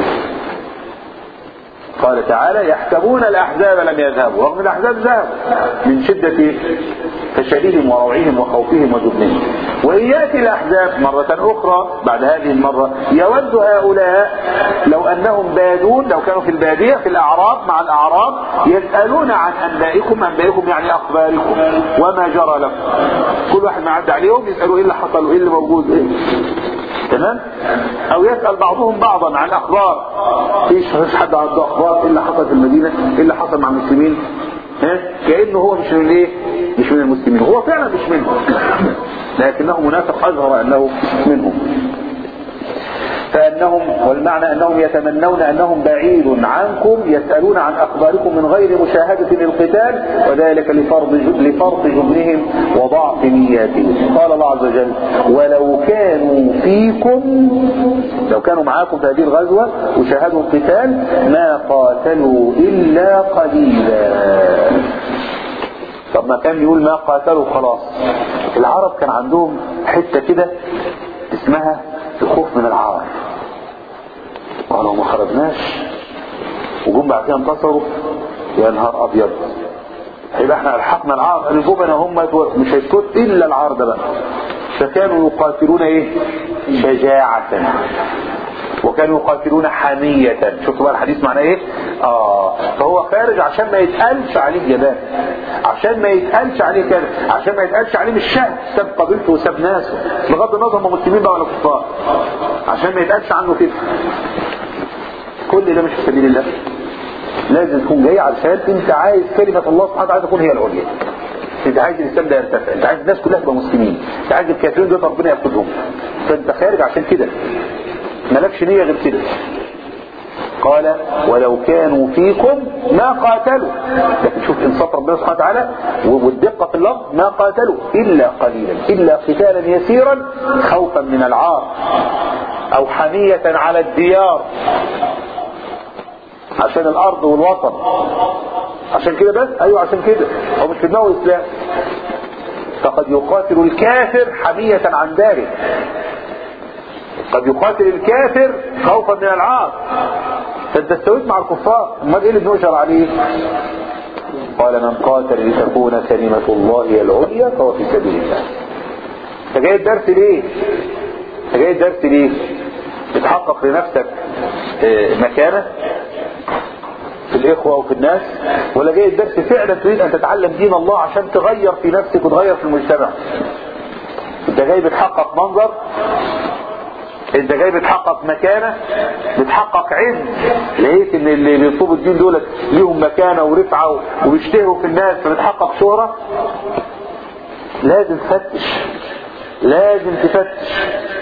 قال تعالى يحسبون الاحزاب لم يذهبوا رغم الاحزاب ذهبوا من شدة فشلهم وروعهم وخوفهم وجبنهم وإن يأتي الأحزاب مرة أخرى بعد هذه المرة يود هؤلاء لو أنهم بادون لو كانوا في البادية في الأعراب مع الأعراب يسألون عن أنبائكم أنبائكم يعني أخباركم وما جرى لكم كل واحد ما عدى عليهم يسألوا إيه اللي حصل وإيه اللي موجود إيه تمام او يسأل بعضهم بعضا عن اخبار ايش مفيش حد عنده اخبار ايه اللي حصل في المدينة ايه اللي حصل مع المسلمين ها كأنه هو مش من ايه مش من المسلمين هو فعلا مش منهم لكنه منافق اظهر انه منهم فانهم والمعنى انهم يتمنون انهم بعيد عنكم يسألون عن اخباركم من غير مشاهدة للقتال وذلك لفرض لفرط جبنهم وضعف نياتهم قال الله عز وجل ولو كانوا فيكم لو كانوا معاكم في هذه الغزوة وشاهدوا القتال ما قاتلوا الا قليلا طب ما كان يقول ما قاتلوا خلاص العرب كان عندهم حتة كده اسمها الخوف من العار ولو ما خرجناش وجم بعد كده انتصروا يا نهار ابيض هيبقى احنا الحقنا العار الجبنة هم مش هيسكت الا العار ده بقى فكانوا يقاتلون ايه شجاعة وكانوا يقاتلون حامية شفتوا بقى الحديث معناه ايه اه فهو خارج عشان ما يتقالش عليه جبان عشان ما يتقالش عليه كده عشان ما يتقالش عليه مش شهد ساب قبيلته وساب ناسه بغض النظر هم مسلمين بقى ولا كفار عشان ما يتقالش عنه كده كل ده مش في سبيل الله لازم تكون جاي علشان انت عايز كلمة الله سبحانه وتعالى تكون هي العليا انت عايز الاسلام ده يرتفع انت عايز الناس كلها تبقى مسلمين انت عايز الكافرين دول ربنا ياخدهم فانت خارج عشان كده مالكش نية غير كده قال ولو كانوا فيكم ما قاتلوا لكن شوف انصاف ربنا سبحانه وتعالى والدقة في اللفظ ما قاتلوا إلا قليلا إلا قتالا يسيرا خوفا من العار أو حمية على الديار عشان الأرض والوطن عشان كده بس أيوة عشان كده هو مش في دماغه الإسلام فقد يقاتل الكافر حمية عن داره قد يقاتل الكافر خوفا من العار فانت استويت مع الكفار امال ايه اللي بنشر عليه قال من قاتل لتكون كلمة الله هي العليا فهو في سبيل الله انت جاي الدرس ليه انت جاي الدرس ليه بتحقق لنفسك مكانة في الإخوة وفي الناس ولا جاي الدرس فعلا تريد أن تتعلم دين الله عشان تغير في نفسك وتغير في المجتمع انت جاي بتحقق منظر انت جاي بتحقق مكانة بتحقق عز لقيت ان اللي بيطلبوا الدين دول ليهم مكانة ورفعة وبيشتهروا في الناس فبتحقق شهرة لازم تفتش لازم تفتش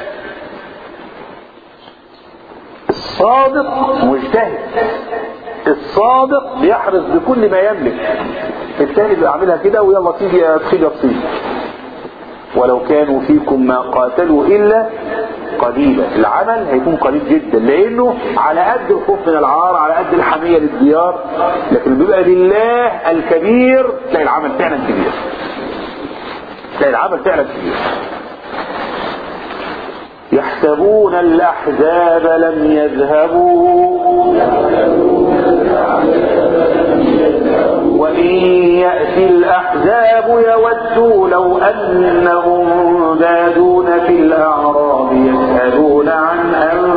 الصادق مجتهد الصادق بيحرص بكل ما يملك الثاني بيعملها كده ويلا تيجي يا تخيل يا تصيب ولو كانوا فيكم ما قاتلوا إلا قليلا العمل هيكون قليل جدا لأنه على قد الخوف من العار على قد الحمية للديار لكن بيبقى لله الكبير تلاقي العمل فعلا كبير تلاقي العمل فعلا كبير يحسبون الأحزاب لم يذهبوا وإن يأتي الأحزاب يودوا لو أنهم بادون في الأعراب يسألون عن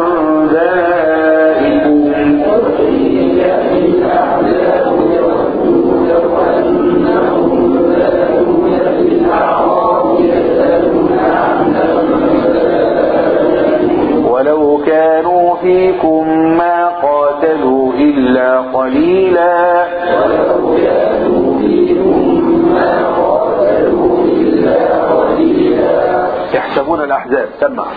أنبائكم ولو كانوا فيكم ما قاتلوا إلا قليلا ولو كانوا فيكم يحسبون الأحزاب سمع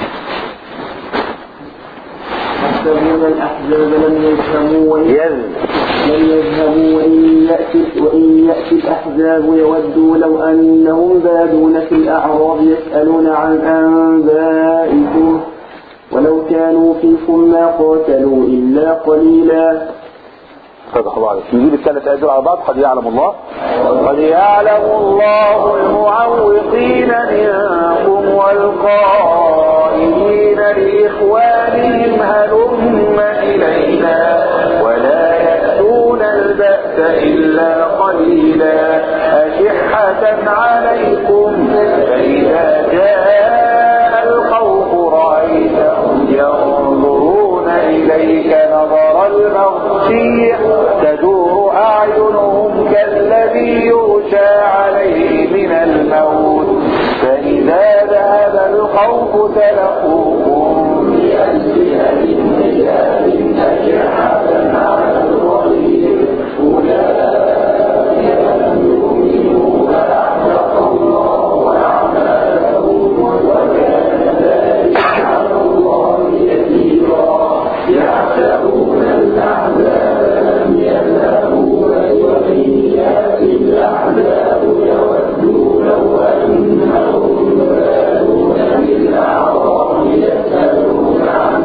يحسبون الأحزاب لم يذهبوا وإن يذ لم يذهبوا وإن يأتي وإن يأتي الأحزاب يودوا لو أنهم بادون في الأعراب يسألون عن أنبائكم ولو كانوا فيكم ما قاتلوا إلا قليلا صدق الله عليك نجيب الثلاث آيات دول على بعض قد يعلم الله قد يعلم الله المعوقين منكم والقائلين لإخوانهم هلم إلينا ولا يأتون البأس إلا قليلا أشحة عليكم فإذا جاء الخوف رأيتهم ينظرون إليك نظر المغشي تدور أعينهم كالذي يغشى عليه من الموت فإذا ذهب الخوف تلقوكم بألسنة حجاب أشحة على الرحيم أولئك لم يؤمنوا فأحبط الله أعمالهم وكان ذلك على الله يسيرا يحسبون الأحزاب لم يذهبوا وإن يأتي الأحزاب يودوا لو أنهم بادون بالأعراب يسألون عن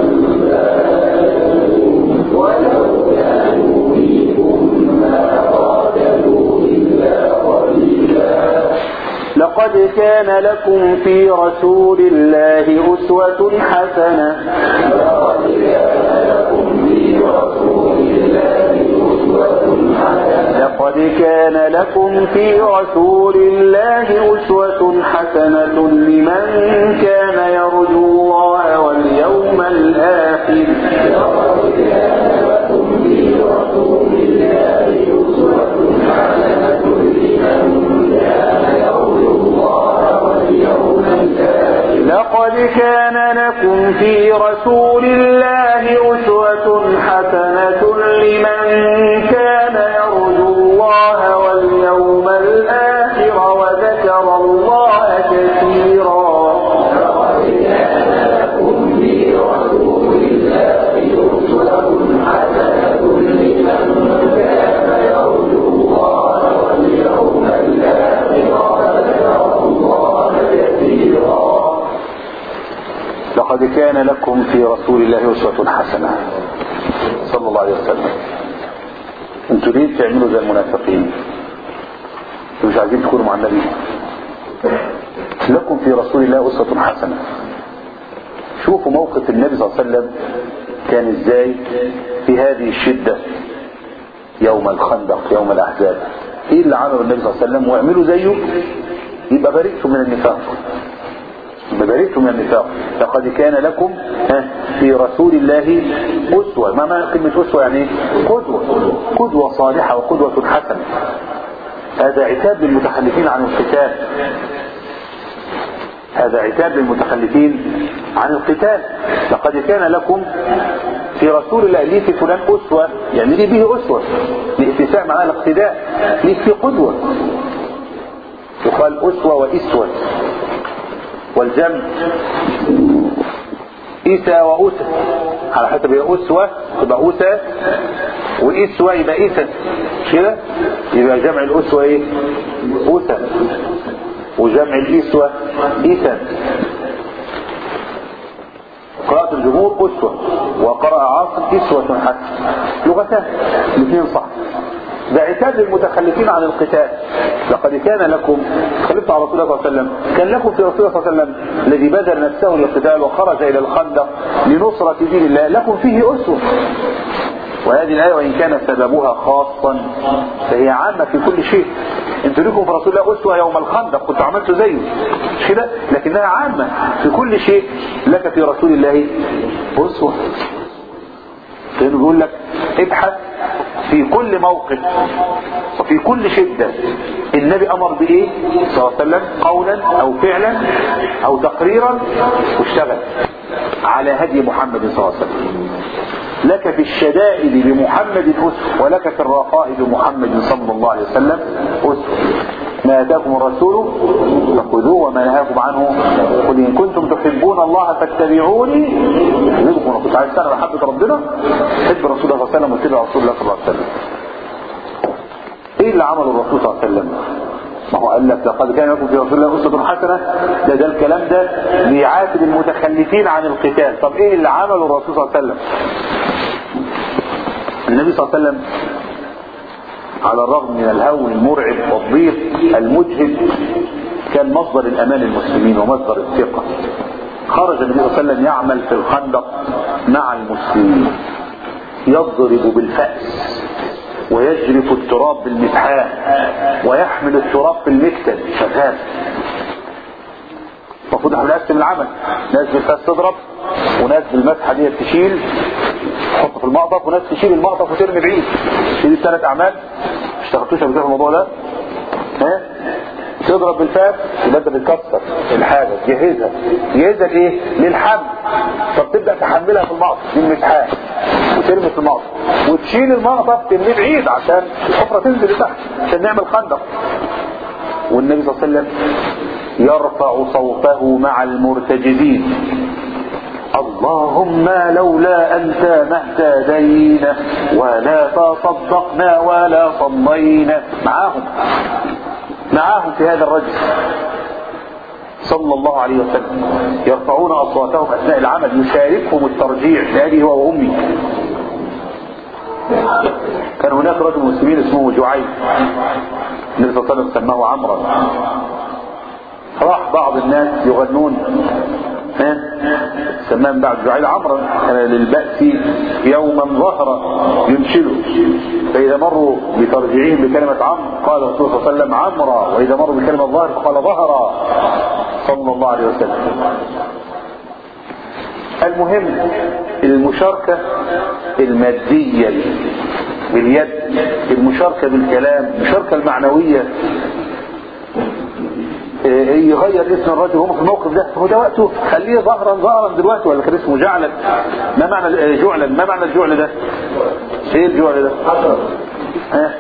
أنبائهم ولو كانوا فيكم ما قاتلوا إلا قليلا لقد كان لكم في رسول الله أسوة حسنة لقد كان لكم في رسول الله أسوة حسنة لقد كان لكم في رسول الله أسوة حسنة لمن كان يرجو الله واليوم الآخر لقد كان لكم في رسول الله أسوة حسنة لمن كان يرجو الله واليوم الآخر لقد كان لكم في رسول الله أسوة حسنة لمن كان يرجو الله واليوم الآخر وذكر الله كثيرا لقد كان لكم في رسول الله أسوة حسنة لمن كان يرجو الله واليوم الآخر وذكر الله كثيرا لقد كان لكم في رسول الله أسوة حسنة صلى الله عليه وسلم انتوا ليه بتعملوا زي المنافقين انتوا مش عايزين تكونوا مع النبي لكم في رسول الله أسوة حسنة شوفوا موقف النبي صلى الله عليه وسلم كان ازاي في هذه الشدة يوم الخندق يوم الأحزاب ايه اللي عمله النبي صلى الله عليه وسلم واعملوا زيه يبقى برئتم من النفاق ببرئتم من النفاق لقد كان لكم ها، في رسول الله أسوة ما معنى كلمة أسوة يعني إيه؟ قدوة قدوة صالحة وقدوة حسنة هذا عتاب للمتخلفين عن القتال هذا عتاب للمتخلفين عن القتال لقد كان لكم في رسول الله ليه في فلان أسوة يعني ليه به أسوة الاتساع معناه الاقتداء ليه في قدوة يقال أسوة وإسوة والجمع إيسى وأسى على حسب هي أسوة تبقى أسى وإسوة يبقى إيسى مش كده يبقى جمع الأسوة إيه أسى وجمع الإسوة إيسى قراءة الجمهور أسوة وقرأ عاصم إسوة حسن لغتان الاثنين صح ده عتاب للمتخلفين عن القتال لقد كان لكم خلفت على رسول الله صلى الله عليه وسلم كان لكم في رسول الله صلى الله عليه وسلم الذي بذل نفسه للقتال وخرج الى الخندق لنصرة دين الله لكم فيه اسوة وهذه الآية وإن كان سببها خاصا فهي عامة في كل شيء انتوا لكم في رسول الله أسوة يوم الخندق كنت عملتوا زيه مش كده لكنها عامة في كل شيء لك في رسول الله أسوة كانوا بيقول لك ابحث في كل موقف وفي كل شدة النبي أمر بإيه صلى الله عليه وسلم قولا أو فعلا أو تقريرا واشتغل على هدي محمد صلى الله عليه وسلم لك في الشدائد بمحمد أسوة ولك في الرخاء بمحمد صلى الله عليه وسلم أسوة ما اتاكم الرسول فخذوه وما نهاكم عنه قل ان كنتم تحبون الله فاتبعوني يحببكم لو كنت عايز تعرف محبه ربنا حب رسول الله صلى الله عليه وسلم واتبع رسول الله صلى الله عليه وسلم ايه اللي عمله الرسول صلى الله عليه وسلم ما هو قال لك لقد كان لكم في رسول الله اسوه حسنه ده ده الكلام ده بيعاتب المتخلفين عن القتال طب ايه اللي عمله الرسول صلى الله عليه وسلم النبي صلى الله عليه وسلم على الرغم من الهون المرعب والضيق المجهد كان مصدر الامان للمسلمين ومصدر الثقه خرج النبي صلى الله عليه وسلم يعمل في الخندق مع المسلمين يضرب بالفأس ويجرف التراب بالمسحاه ويحمل التراب في المكتب شغال المفروض احنا نقسم العمل ناس بالفاس تضرب وناس بالمسحه دي تشيل تحط في المقطف وناس تشيل المقطف وترمي بعيد دي الثلاث اعمال ما اشتغلتوش قبل كده في الموضوع ده ها تضرب بالفاس يبقى انت بتكسر الحاجه تجهزها تجهزها لايه؟ للحمل فبتبدا تحملها في المقطف دي المسحاه وترمي في المقطف وتشيل المقطف ترميه بعيد عشان الحفره تنزل لتحت عشان نعمل خندق والنبي صلى الله عليه وسلم يرفع صوته مع المرتجزين اللهم لولا أنت ما اهتدينا ولا تصدقنا ولا صلينا معاهم معاهم في هذا الرجل صلى الله عليه وسلم يرفعون أصواتهم أثناء العمل يشاركهم الترجيع لأبي هو وأمي كان هناك رجل مسلمين اسمه جعيل النبي صلى الله عليه وسلم سماه عمرا راح بعض الناس يغنون ها سماهم بعد جعيل عمرا كان للبأس يوما ظهر ينشله فإذا مروا بترجيعهم بكلمة عمرو قال الرسول صلى الله عليه وسلم عمرا وإذا مروا بكلمة ظهر فقال ظهر صلى الله عليه وسلم المهم المشاركة المادية باليد المشاركة بالكلام المشاركة المعنوية يغير اسم الرجل هم في الموقف ده هو ده وقته خليه ظهرا ظهرا دلوقتي ولا كان اسمه جعلا ما معنى جعلا ما معنى الجعل ده ايه الجعل ده ها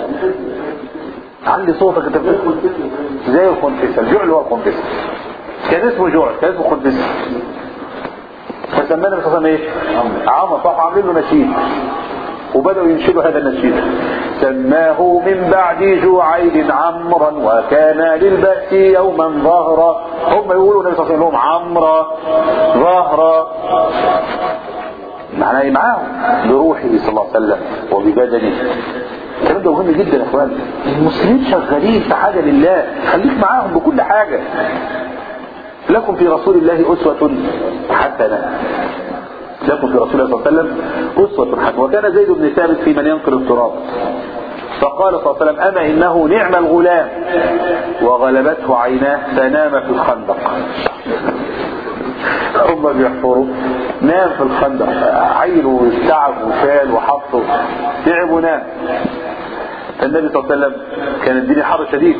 عندي صوتك انت بتقول زي الخنفسه الجعل هو الخنفسه كان اسمه جعل كان اسمه خنفسه فسمانا النبي صلى الله عليه وسلم ايه عمر صح عاملين له نشيد وبدأوا ينشدوا هذا النشيد سماه من بعد جوعيل عمرا وكان للبأس يوما ظهرا هم يقولوا النبي صلى الله عليه وسلم عمرا ظهرا معناه معاهم بروحه صلى الله عليه وسلم وببدنه الكلام ده مهم جدا يا اخوان المسلمين شغالين في حاجه لله خليك معاهم بكل حاجه لكم في رسول الله اسوه حسنه لكم في رسول الله صلى الله عليه وسلم أسوة حسنة وكان زيد بن ثابت في من ينقل التراب فقال صلى الله عليه وسلم أما إنه نعم الغلام وغلبته عيناه فنام في الخندق هم بيحفروا نام في الخندق عينه تعب وشال وحط تعب ونام فالنبي صلى الله عليه وسلم كان الدنيا حر شديد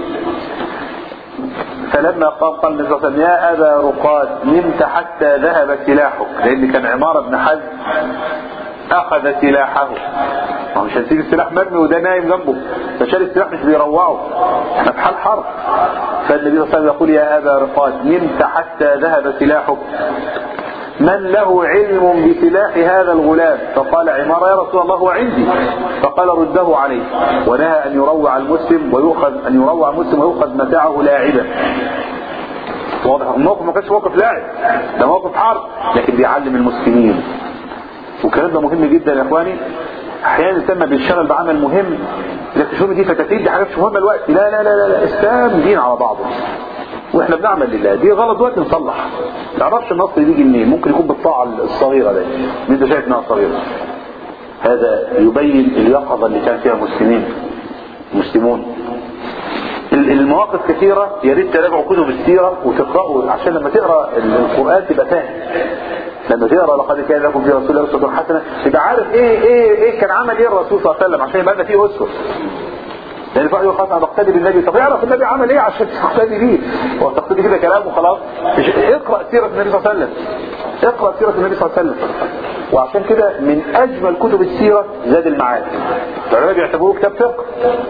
فلما قام قال النبي صلى الله عليه وسلم يا ابا رقاد نمت حتى ذهب سلاحك لان كان عماره بن حزم اخذ سلاحه ما مش هنسيب السلاح مرمي وده نايم جنبه فشال السلاح مش بيروعه احنا في حال حرب فالنبي صلى الله عليه وسلم يقول يا ابا رقاد نمت حتى ذهب سلاحك من له علم بسلاح هذا الغلام فقال عمارة يا رسول الله هو عندي فقال رده عليه ونهى أن يروع المسلم ويؤخذ أن يروع المسلم ويؤخذ متاعه لاعبا واضح الموقف ما كانش موقف لاعب ده موقف حرب لكن بيعلم المسلمين والكلام ده مهم جدا يا اخواني احيانا الانسان بيشتغل بعمل مهم لكن شو دي فتاتين دي حاجات مش مهمه الوقت لا لا لا لا, لا. الاسلام دين على بعضه واحنا بنعمل لله دي غلط دلوقتي نصلح ما تعرفش النص بيجي منين ممكن يكون بالطاعه الصغيره دي اللي انت شايف انها صغيره هذا يبين اليقظه اللي كان فيها المسلمين المسلمون المواقف كثيرة يا ريت تراجعوا كتب السيرة وتقرأوا عشان لما تقرأ القرآن تبقى فاهم لما تقرأ لقد كان لكم في رسول الله أسوة حسنة تبقى عارف ايه ايه ايه كان عمل ايه الرسول صلى الله عليه وسلم عشان يبقى لنا فيه أسوة لان الواحد يقول خلاص انا بقتدي بالنبي طب اعرف النبي عمل ايه عشان تقتدي بيه هو تقتدي كده كلام وخلاص اقرا سيره النبي صلى الله عليه وسلم اقرأ سيرة النبي صلى الله عليه وسلم وعشان كده من اجمل كتب السيرة زاد المعاد العلماء بيعتبروه كتاب فقه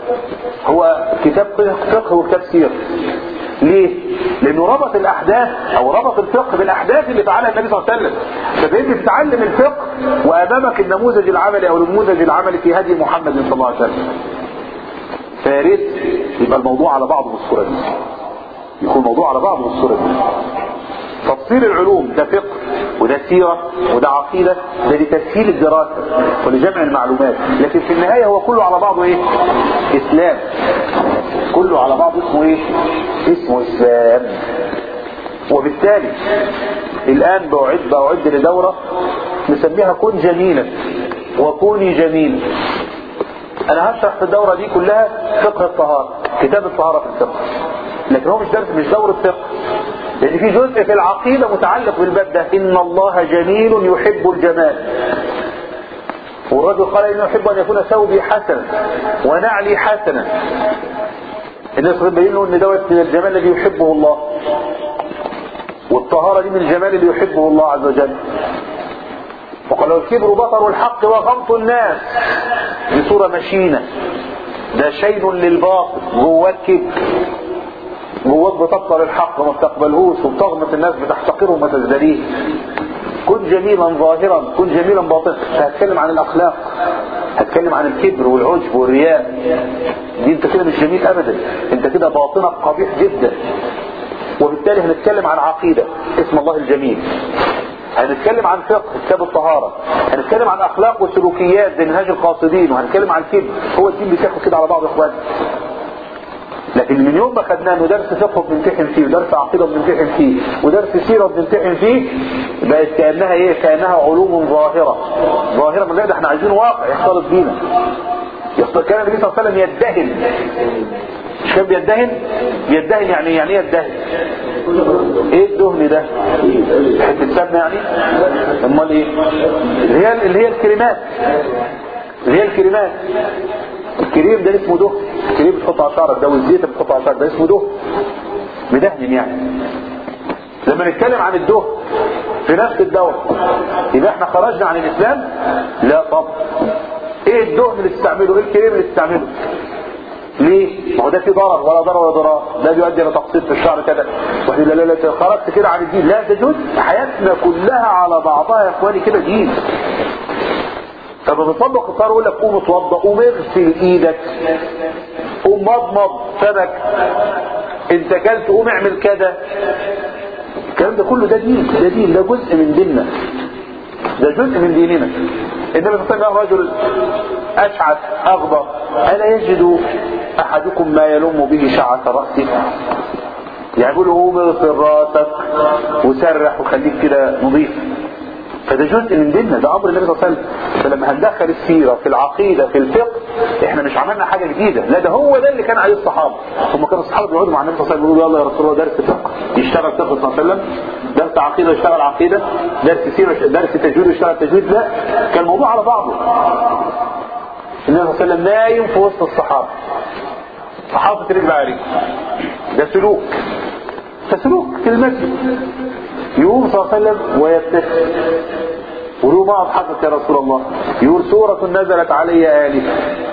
هو كتاب فقه وكتاب سيرة ليه؟ لانه ربط الاحداث او ربط الفقه بالاحداث اللي فعلها النبي صلى الله عليه وسلم فبقيت تتعلم الفقه وامامك النموذج العملي او النموذج العملي في هدي محمد صلى الله عليه وسلم فيا ريت يبقى الموضوع على بعضه بالصوره دي يكون الموضوع على بعضه بالصوره دي تفصيل العلوم ده فقه وده سيرة وده عقيدة ده لتسهيل الدراسة ولجمع المعلومات لكن في النهاية هو كله على بعضه ايه اسلام كله على بعضه اسمه ايه اسمه اسلام وبالتالي الان بعد بعد لدورة نسميها كن جميلا وكوني جميلا انا هشرح في الدورة دي كلها فقه الطهارة كتاب الطهارة في الفقه لكن هو مش درس مش دورة فقه لان في جزء في العقيدة متعلق بالباب ده ان الله جميل يحب الجمال والرجل قال انه يحب ان يكون ثوبي حسنا ونعلي حسنا الناس بيقول له ان دوت من الجمال الذي يحبه الله والطهارة دي من الجمال اللي يحبه الله عز وجل وقال الكبر بطر الحق وغمط الناس دي صورة مشينة ده شيء للباطل جواك كبر جواك بتبطل الحق وما بتقبلهوش وبتغمط الناس بتحتقره وما تزدريه كن جميلا ظاهرا كن جميلا باطنا هتكلم عن الاخلاق هتكلم عن الكبر والعجب والرياء دي انت كده مش جميل ابدا انت كده باطنك قبيح جدا وبالتالي هنتكلم عن عقيدة اسم الله الجميل هنتكلم عن فقه كتاب الطهارة هنتكلم عن اخلاق وسلوكيات زي منهاج القاصدين وهنتكلم عن الكبر هو الدين بيتاخد كده على بعض يا اخوان لكن من يوم ما خدناه انه درس فقه بنمتحن فيه ودرس عقيده بنمتحن فيه ودرس سيره بنمتحن فيه بقت كانها ايه كانها علوم ظاهره ظاهره من ده احنا عايزين واقع يختلط بينا يختلط كان النبي صلى الله عليه وسلم يدهن مش كان بيدهن بيدهن يعني يعني ايه يدهن ايه الدهن ده حته سمنه يعني امال ايه اللي هي اللي هي الكريمات اللي هي الكريمات الكريم ده اسمه دهن الكريم بتحطه على شعرك ده والزيت بتحطه على شعرك ده اسمه دهن مدهن يعني لما نتكلم عن الدهن في نفس الدورة يبقى احنا خرجنا عن الاسلام لا طب ايه الدهن اللي تستعمله ايه الكريم اللي تستعمله ليه؟ ما هو ده في ضرر ولا ضرر ولا ضرار ده بيؤدي الى تقصير في الشعر كده واحد لا لا لا خرجت كده عن الدين لا ده جزء حياتنا كلها على بعضها يا اخواني كده دين طب بتطبق القرار يقول لك قوم اتوضى قوم اغسل ايدك قوم مضمض فمك انت كلت قوم اعمل كذا الكلام ده كله ده دين ده دين ده جزء من ديننا ده جزء من ديننا النبي صلى الله عليه وسلم رجل اشعث اغبر الا يجد احدكم ما يلم به شعث راسه يعني يقول له قوم اغسل راسك وسرح وخليك كده نظيف فده جزء من ديننا ده امر النبي صلى الله عليه وسلم فلما هندخل السيره في العقيده في الفقه احنا مش عملنا حاجه جديده لا ده هو ده اللي كان عليه الصحابه هم كانوا الصحابه بيقعدوا مع النبي صلى الله عليه وسلم يقولوا يلا يا رسول الله درس فقه يشتغل فقه صلى الله عليه وسلم درس عقيده يشتغل عقيده درس سيره درس تجويد يشتغل تجويد لا كان الموضوع على بعضه النبي صلى الله عليه وسلم نايم في وسط الصحابه صحابه رجل عليه ده سلوك فسلوك في المسجد يقوم صلى الله عليه وسلم ويبتسم ولو ما حدث يا رسول الله يقول سورة نزلت علي آلف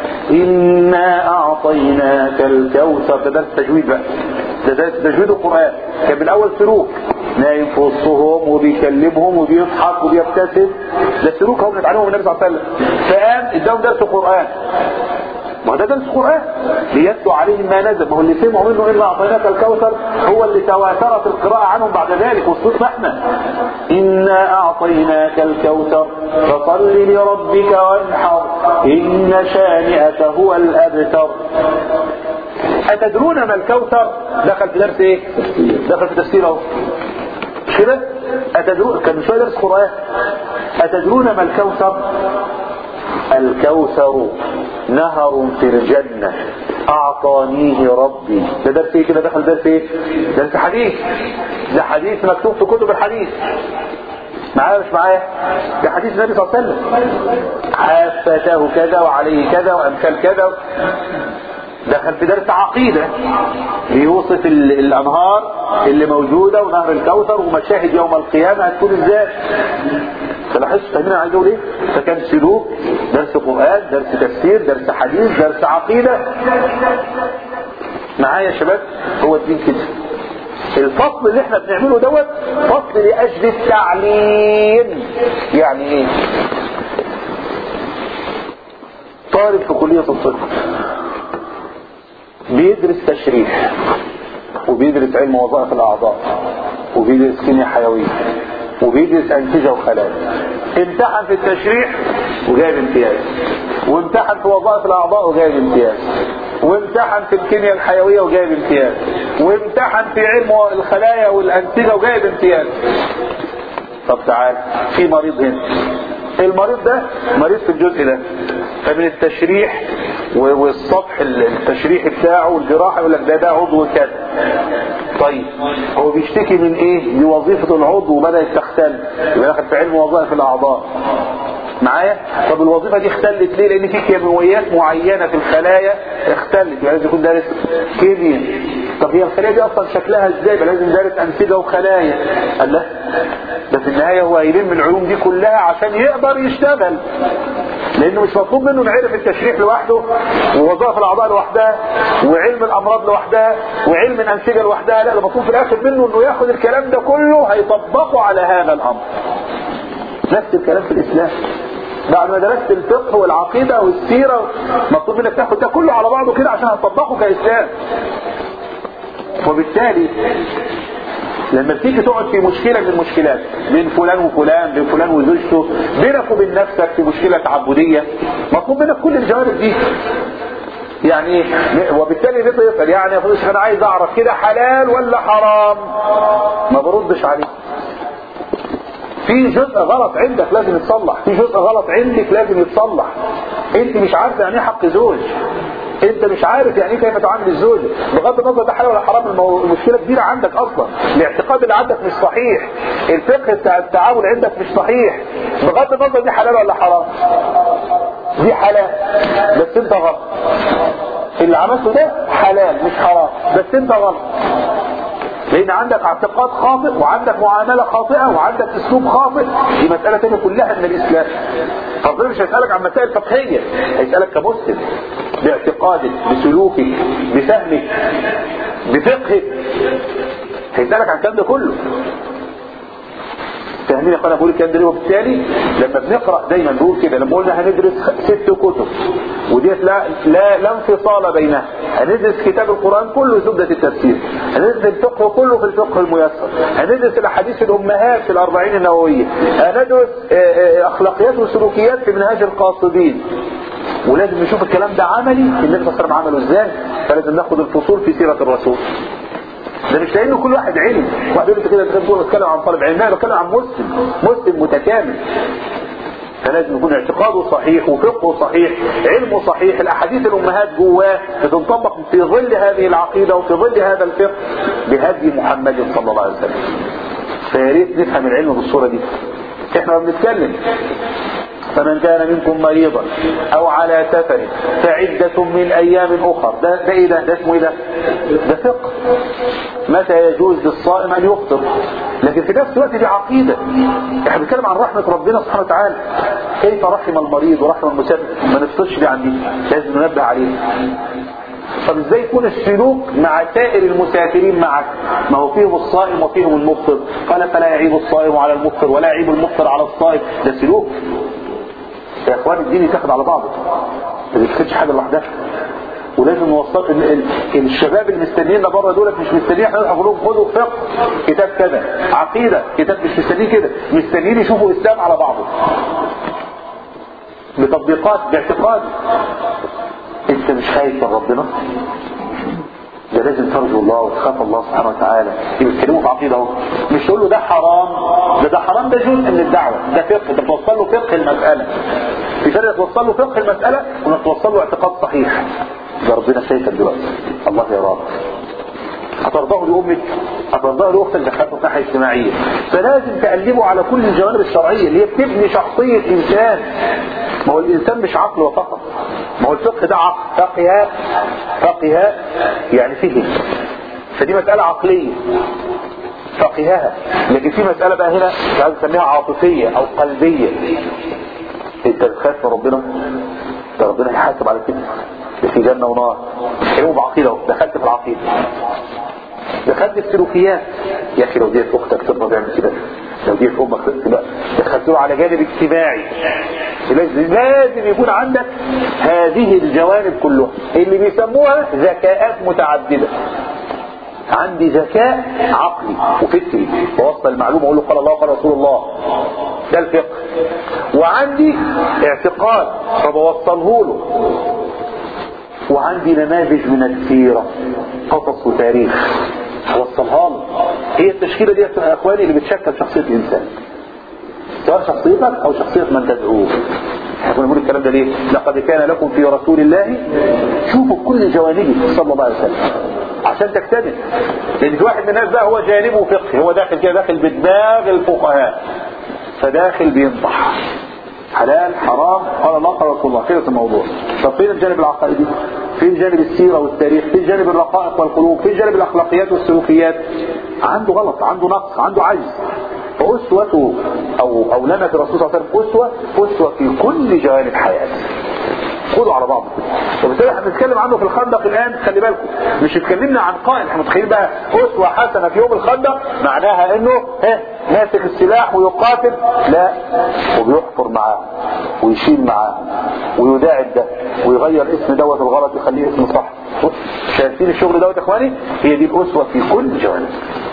إنا أعطيناك الكوثر ده درس تجويد بقى ده درس تجويد القرآن كان من أول سلوك نايم في وسطهم وبيكلمهم وبيضحك وبيبتسم ده سلوك هم بنتعلمه من النبي صلى الله عليه وسلم فقام اداهم درس القرآن ما ده درس قرآن ليتلو عليهم ما نزل ما هو اللي سمعوا منه إلا أعطيناك الكوثر هو اللي تواترت القراءة عنهم بعد ذلك وصلتنا احنا إنا أعطيناك الكوثر فصل لربك وانحر إن شانئك هو الأبتر أتدرون ما الكوثر دخل في درس ايه دخل في تفسير اهو مش كده أتدرون كان شوية درس قرآن أتدرون ما الكوثر الكوثر نهر في الجنة أعطانيه ربي ده درس ايه كده دخل درس ايه درس حديث ده حديث مكتوب في كتب الحديث معايا مش معايا ده حديث النبي صلى الله عليه وسلم حافته كذا وعليه كذا وأمثال كذا دخل في درس عقيدة بيوصف ال- الأنهار اللي موجودة ونهر الكوثر ومشاهد يوم القيامة هتكون ازاي فلاحظت فاهمين انا عايز اقول ايه فكان سلوك درس قرآن درس تفسير درس حديث درس عقيدة معايا يا شباب هو الدين كده الفصل اللي احنا بنعمله دوت فصل لاجل التعليم يعني ايه طالب في كلية الطب بيدرس تشريح وبيدرس علم وظائف الاعضاء وبيدرس كيمياء حيوية وبيدرس انسجة وخلايا امتحن في التشريح وجايب امتياز وامتحن في وظائف الاعضاء وجايب امتياز وامتحن في الكيمياء الحيوية وجايب امتياز وامتحن في علم الخلايا والانسجة وجايب امتياز طب تعال في مريض هنا المريض ده مريض في الجزء ده فمن التشريح و- والسطح التشريحي بتاعه والجراحة يقول لك ده ده عضو كذا طيب هو بيشتكي من ايه دي وظيفة العضو وبدأت تختل يبقى داخل في علم وظائف الاعضاء معايا طب الوظيفة دي اختلت ليه لان في كيماويات معينة في الخلايا اختلت يبقى لازم يكون دارس كيمياء طب هي الخلايا دي اصلا شكلها ازاي يبقى لازم دارس انسجة وخلايا قال لا ده في النهاية هو هيلم العلوم دي كلها عشان يقدر يشتغل لانه مش مطلوب منه انه يعرف التشريح لوحده ووظائف الاعضاء لوحدها وعلم الامراض لوحدها وعلم الانسجه لوحدها لا ده مطلوب في الاخر منه انه ياخد الكلام ده كله هيطبقه على هذا الامر نفس الكلام في الاسلام بعد ما درست الفقه والعقيده والسيره مطلوب منك تاخد ده كله على بعضه كده عشان هتطبقه كاسلام وبالتالي لما بتيجي تقعد في مشكلة من المشكلات بين فلان وفلان بين فلان وزوجته بينك وبين نفسك في مشكلة تعبدية مطلوب منك كل الجوانب دي يعني وبالتالي ليه يسأل يعني يا فضيلة انا عايز اعرف كده حلال ولا حرام ما بردش عليه في جزء غلط عندك لازم يتصلح في جزء غلط عندك لازم يتصلح انت مش عارف يعني ايه حق زوج انت مش عارف يعني ايه كيف تعامل الزوج بغض النظر ده حلال ولا حرام المو... المشكله كبيره عندك اصلا الاعتقاد اللي عندك مش صحيح الفقه بتاع التعامل عندك مش صحيح بغض النظر دي حلال ولا حرام دي حلال بس انت غلط اللي عملته ده حلال مش حرام بس انت غلط لان عندك اعتقاد خاطئ وعندك معاملة خاطئة وعندك اسلوب خاطئ دي مسألة تانية كلها من الاسلام ربنا مش هيسألك عن مسائل فقهية هيسألك كمسلم باعتقادك بسلوكك بفهمك بفقهك هيسألك عن الكلام ده كله فاهمين يا اخوانا بقول الكلام ده ليه وبالتالي لما بنقرا دايما بقول كده لما قلنا هندرس ست كتب وديت لا لا لا انفصال بينها هندرس كتاب القران كله زبده التفسير هندرس الفقه كله في الفقه الميسر هندرس الاحاديث الامهات في الاربعين النوويه هندرس آه، آه، اخلاقيات وسلوكيات في منهاج القاصدين ولازم نشوف الكلام ده عملي النبي صلى الله عليه وسلم عمله ازاي فلازم ناخد الفصول في سيره الرسول ده مش لانه كل واحد علم واحد يقول انت كده بتقول بتكلم عن طالب علم لا بتكلم عن مسلم مسلم متكامل فلازم يكون اعتقاده صحيح وفقهه صحيح علمه صحيح الاحاديث الامهات جواه بتنطبق في ظل هذه العقيده وفي ظل هذا الفقه بهدي محمد صلى الله عليه وسلم فيا ريت نفهم العلم بالصوره دي احنا بنتكلم فمن كان منكم مريضا او على سفر فعدة من ايام اخر ده, ده ايه ده ده اسمه ايه ده ده فقه متى يجوز للصائم ان يفطر لكن في نفس الوقت دي عقيدة احنا بنتكلم عن رحمة ربنا سبحانه وتعالى كيف رحم المريض ورحم المسافر ما نفطرش دي عن دي لازم ننبه عليه طب ازاي يكون السلوك مع سائر المسافرين معك ما هو فيهم الصائم وفيهم المفطر قال فلا يعيب الصائم على المفطر ولا يعيب المفطر على الصائم ده سلوك يا اخوان الدين يتاخد على بعضه ما بيتاخدش حاجه لوحدها ولازم نوصل ال- ال- الشباب المستنيين بره دول مش مستنيين احنا نقول لهم خدوا فقه كتاب كذا عقيده كتاب مش مستنيين كده مستنيين يشوفوا اسلام على بعضه بتطبيقات باعتقاد انت مش خايف من ربنا ده لازم ترجو الله وتخاف الله سبحانه وتعالى يتكلموا في عقيده اهو مش تقول له ده حرام ده ده حرام ده جزء من الدعوه ده فقه انت بتوصل له فقه المساله في فرق توصل له فقه المساله وانك توصل له اعتقاد صحيح ده ربنا شايفك دلوقتي الله يراك هترضاه لامك هترضاه لاختك دخلته في ناحيه اجتماعيه فلازم تقلبه على كل الجوانب الشرعيه اللي هي بتبني شخصيه انسان ما هو الانسان مش عقل فقط ما هو الفقه ده عقل فقه فقه يعني فهم فدي مسألة عقلية فقهها لكن في مسألة بقى هنا مش عايز اسميها عاطفية او قلبية انت بتخاف من ربنا ده ربنا هيحاسب على كده ده في جنة ونار علوم بعقيدة دخلت في العقيدة دخلت في سلوكيات يا اخي لو ديت اختك ترضى تعمل كده لو ديت امك تبقى دخلته على جانب اجتماعي لازم لازم يكون عندك هذه الجوانب كلها اللي بيسموها ذكاءات متعدده عندي ذكاء عقلي وفكري بوصل المعلومه اقول له قال الله قال رسول الله ده الفقه وعندي اعتقاد فبوصله له وعندي نماذج من السيرة قصص وتاريخ اوصلها له هي التشكيلة دي يا اخواني اللي بتشكل شخصية الانسان سواء شخصيتك او شخصية من تدعوه احنا كنا بنقول الكلام ده ليه لقد كان لكم في رسول الله شوفوا كل جوانبه صلى الله عليه وسلم عشان تكتمل لان في واحد من الناس بقى هو جانبه فقهي هو داخل كده داخل بدماغ الفقهاء فداخل بينطح حلال حرام قال الله قال رسول الله خلص الموضوع طب فين الجانب العقائدي فين جانب السيرة والتاريخ فين جانب الرقائق والقلوب فين جانب الاخلاقيات والسلوكيات عنده غلط عنده نقص عنده عجز فأسوته أو أو لنا في الرسول صلى الله عليه وسلم أسوة أسوة في كل جوانب حياته خدوا على بعض كده وبالتالي احنا بنتكلم عنه في الخندق الان خلي بالكم مش اتكلمنا عن قائد احنا متخيلين بقى اسوه حسنه في يوم الخندق معناها انه ها ماسك السلاح ويقاتل لا وبيحفر معاه ويشيل معاه ويداعب ده ويغير اسم دوت الغلط يخليه اسم صح شايفين الشغل دوت يا اخواني هي دي الاسوه في كل جوانب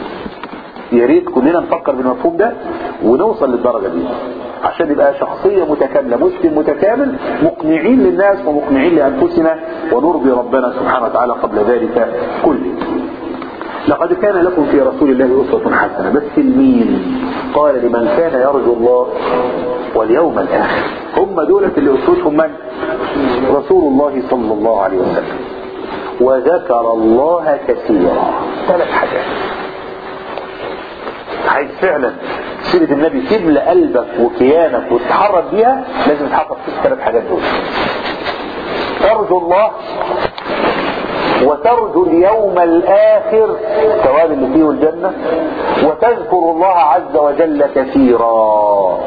يا ريت كلنا نفكر بالمفهوم ده ونوصل للدرجه دي عشان يبقى شخصية متكاملة مسلم متكامل مقنعين للناس ومقنعين لأنفسنا ونرضي ربنا سبحانه وتعالى قبل ذلك كله لقد كان لكم في رسول الله أسوة حسنة بس المين قال لمن كان يرجو الله واليوم الآخر هم دولة اللي أسوتهم من رسول الله صلى الله عليه وسلم وذكر الله كثيرا ثلاث حاجات عايز فعلا سيرة النبي تملى قلبك وكيانك وتتحرك بيها لازم تحقق في الثلاث حاجات دول ترجو الله وترجو اليوم الآخر الثواب اللي فيه الجنة وتذكر الله عز وجل كثيرا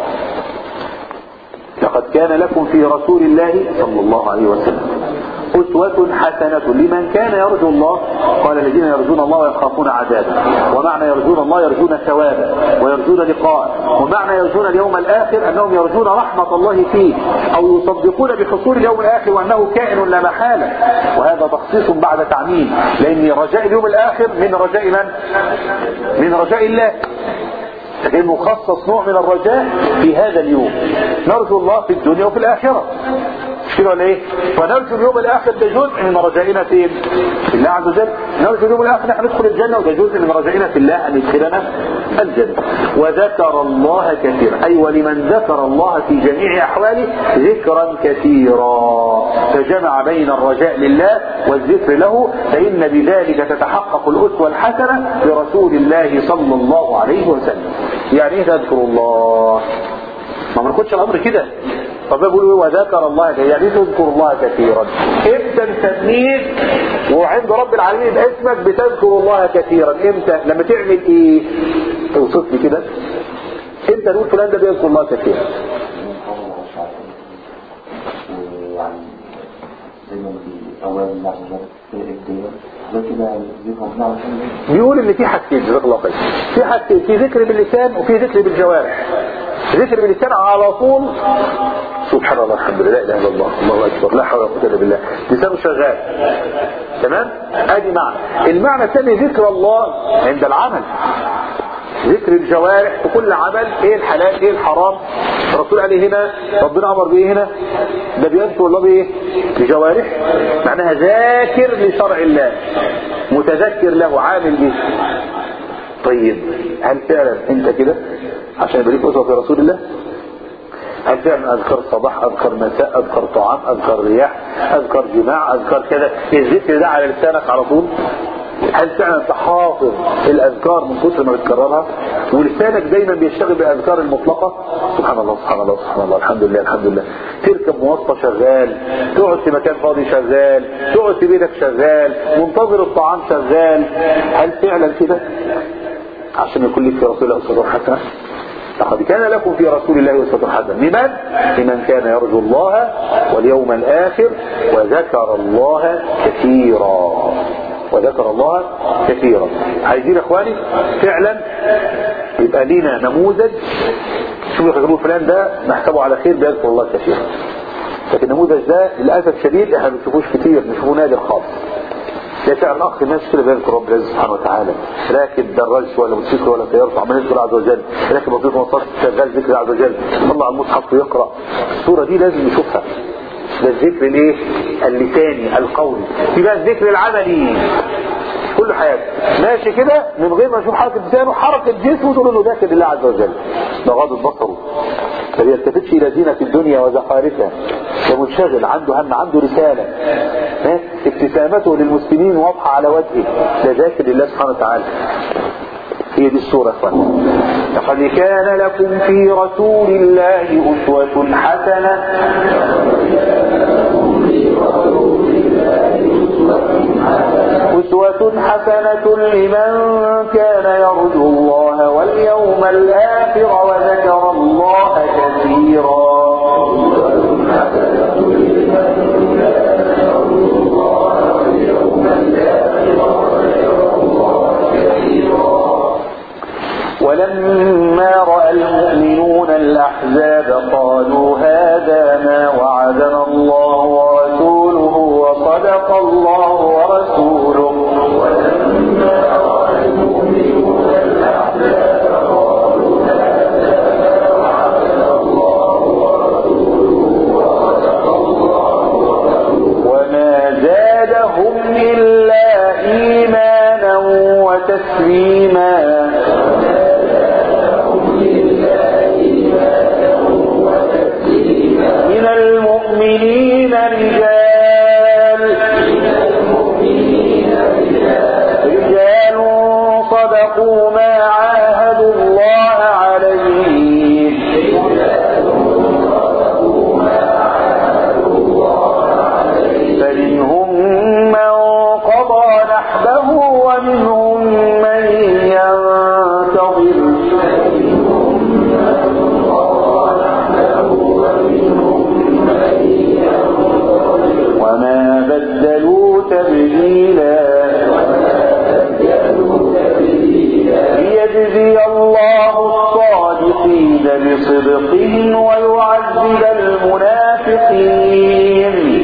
لقد كان لكم في رسول الله صلى الله عليه وسلم أسوة حسنة لمن كان يرجو الله قال الذين يرجون الله ويخافون عذابه ومعنى يرجون الله يرجون ثوابه ويرجون لقاءه ومعنى يرجون اليوم الآخر أنهم يرجون رحمة الله فيه أو يصدقون بحصول اليوم الآخر وأنه كائن لا محالة وهذا تخصيص بعد تعميم لأن رجاء اليوم الآخر من رجاء من؟ من رجاء الله لكنه خصص نوع من الرجاء في هذا اليوم نرجو الله في الدنيا وفي الآخرة مش كده ولا ايه فنرجو اليوم الاخر ده جزء من رجائنا فين في الله عز وجل نرجو اليوم الاخر نحن ندخل الجنه وده جزء من رجائنا في الله ان يدخلنا الجنه وذكر الله كثيرا اي ولمن ذكر الله في جميع احواله ذكرا كثيرا فجمع بين الرجاء لله والذكر له فان بذلك تتحقق الاسوه الحسنه برسول الله صلى الله عليه وسلم يعني ايه تذكر الله ما بناخدش الامر كده طب بيقول وذكر الله يعني تذكر الله كثيرا امتى نسميك وعند رب العالمين اسمك بتذكر الله كثيرا امتى لما تعمل ايه اوصف لي كده امتى نقول فلان ده بيذكر الله كثيرا يعني دايما في أول اللحظات في الابتداء ده كده ذكر الله بيقول ان في حاجتين جزاك الله خير في حاجتين في ذكر باللسان وفي ذكر بالجوارح ذكر باللسان على طول سبحان الله الحمد لله لا اله الا الله الله اكبر لا حول ولا قوه الا بالله لسانه شغال تمام ادي معنى المعنى الثاني ذكر الله عند العمل ذكر الجوارح في كل عمل ايه الحلال ايه الحرام الرسول قال إيه هنا ربنا امر بايه هنا ده بيذكر الله بايه بجوارح معناها ذاكر لشرع الله متذكر له عامل به طيب هل فعلا انت كده عشان يبقى ليك اسوه في رسول الله هل فعلا اذكار صباح اذكار مساء اذكار طعام اذكار رياح اذكار جماع اذكار كذا الذكر ده على لسانك على طول هل فعلا انت حافظ الاذكار من كثر ما بتكررها ولسانك دايما بيشتغل بالاذكار المطلقه سبحان الله سبحان الله سبحان الله الحمد لله الحمد لله تركب مواصلة شغال تقعد في مكان فاضي شغال تقعد في بيتك شغال منتظر الطعام شغال هل فعلا كده عشان يكون لك في رسول الله أسوة حسنة لقد كان لكم في رسول الله أسوة حسنة لمن؟ لمن كان يرجو الله واليوم الآخر وذكر الله كثيرا وذكر الله كثيرا عايزين يا اخواني فعلا يبقى لينا نموذج شوف يا فلان ده نحسبه على خير بيذكر الله كثيرا لكن النموذج ده للاسف الشديد احنا ما بنشوفوش كتير بنشوفه نادر خالص لا فعلا اخ الناس كده بيذكر رب العزه سبحانه وتعالى راكب دراج ولا موتوسيكل ولا طياره عمال يذكر عز وجل راكب وظيفه مواصلات شغال ذكر عز وجل يطلع المصحف ويقرا الصوره دي لازم نشوفها ده الذكر الايه اللساني القولي في بقى الذكر العملي كل حياته ماشي كده من غير ما يشوف حركه لسانه حركه جسمه تقول له ذاكر لله عز وجل ده غاضب بصره ما بيلتفتش الى زينه الدنيا وزخارفها ده منشغل عنده هم عنده رساله ها؟ ابتسامته للمسلمين واضحه على وجهه ده ذاكر لله سبحانه وتعالى هي دي الصورة يا اخوان لقد كان لكم في رسول الله أسوة حسنة أسوة حسنة لمن كان يرجو الله واليوم الآخر وذكر الله كثيرا ولما رأى المؤمنون الأحزاب قالوا هذا ما وعدنا الله ورسوله وصدق الله ورسوله ولما رأى المؤمنون الأحزاب قالوا هذا ما وعدنا الله ورسوله وصدق الله ورسوله وما زادهم إلا إيمانا وتسليما من المؤمنين رجال رجال صدقوا ما عاهدوا الله عليه فمنهم من قضى نحبه ومنهم من ينتظر وما بدلوا تبديلا ليجزي الله الصادقين بصدقهم ويعذب المنافقين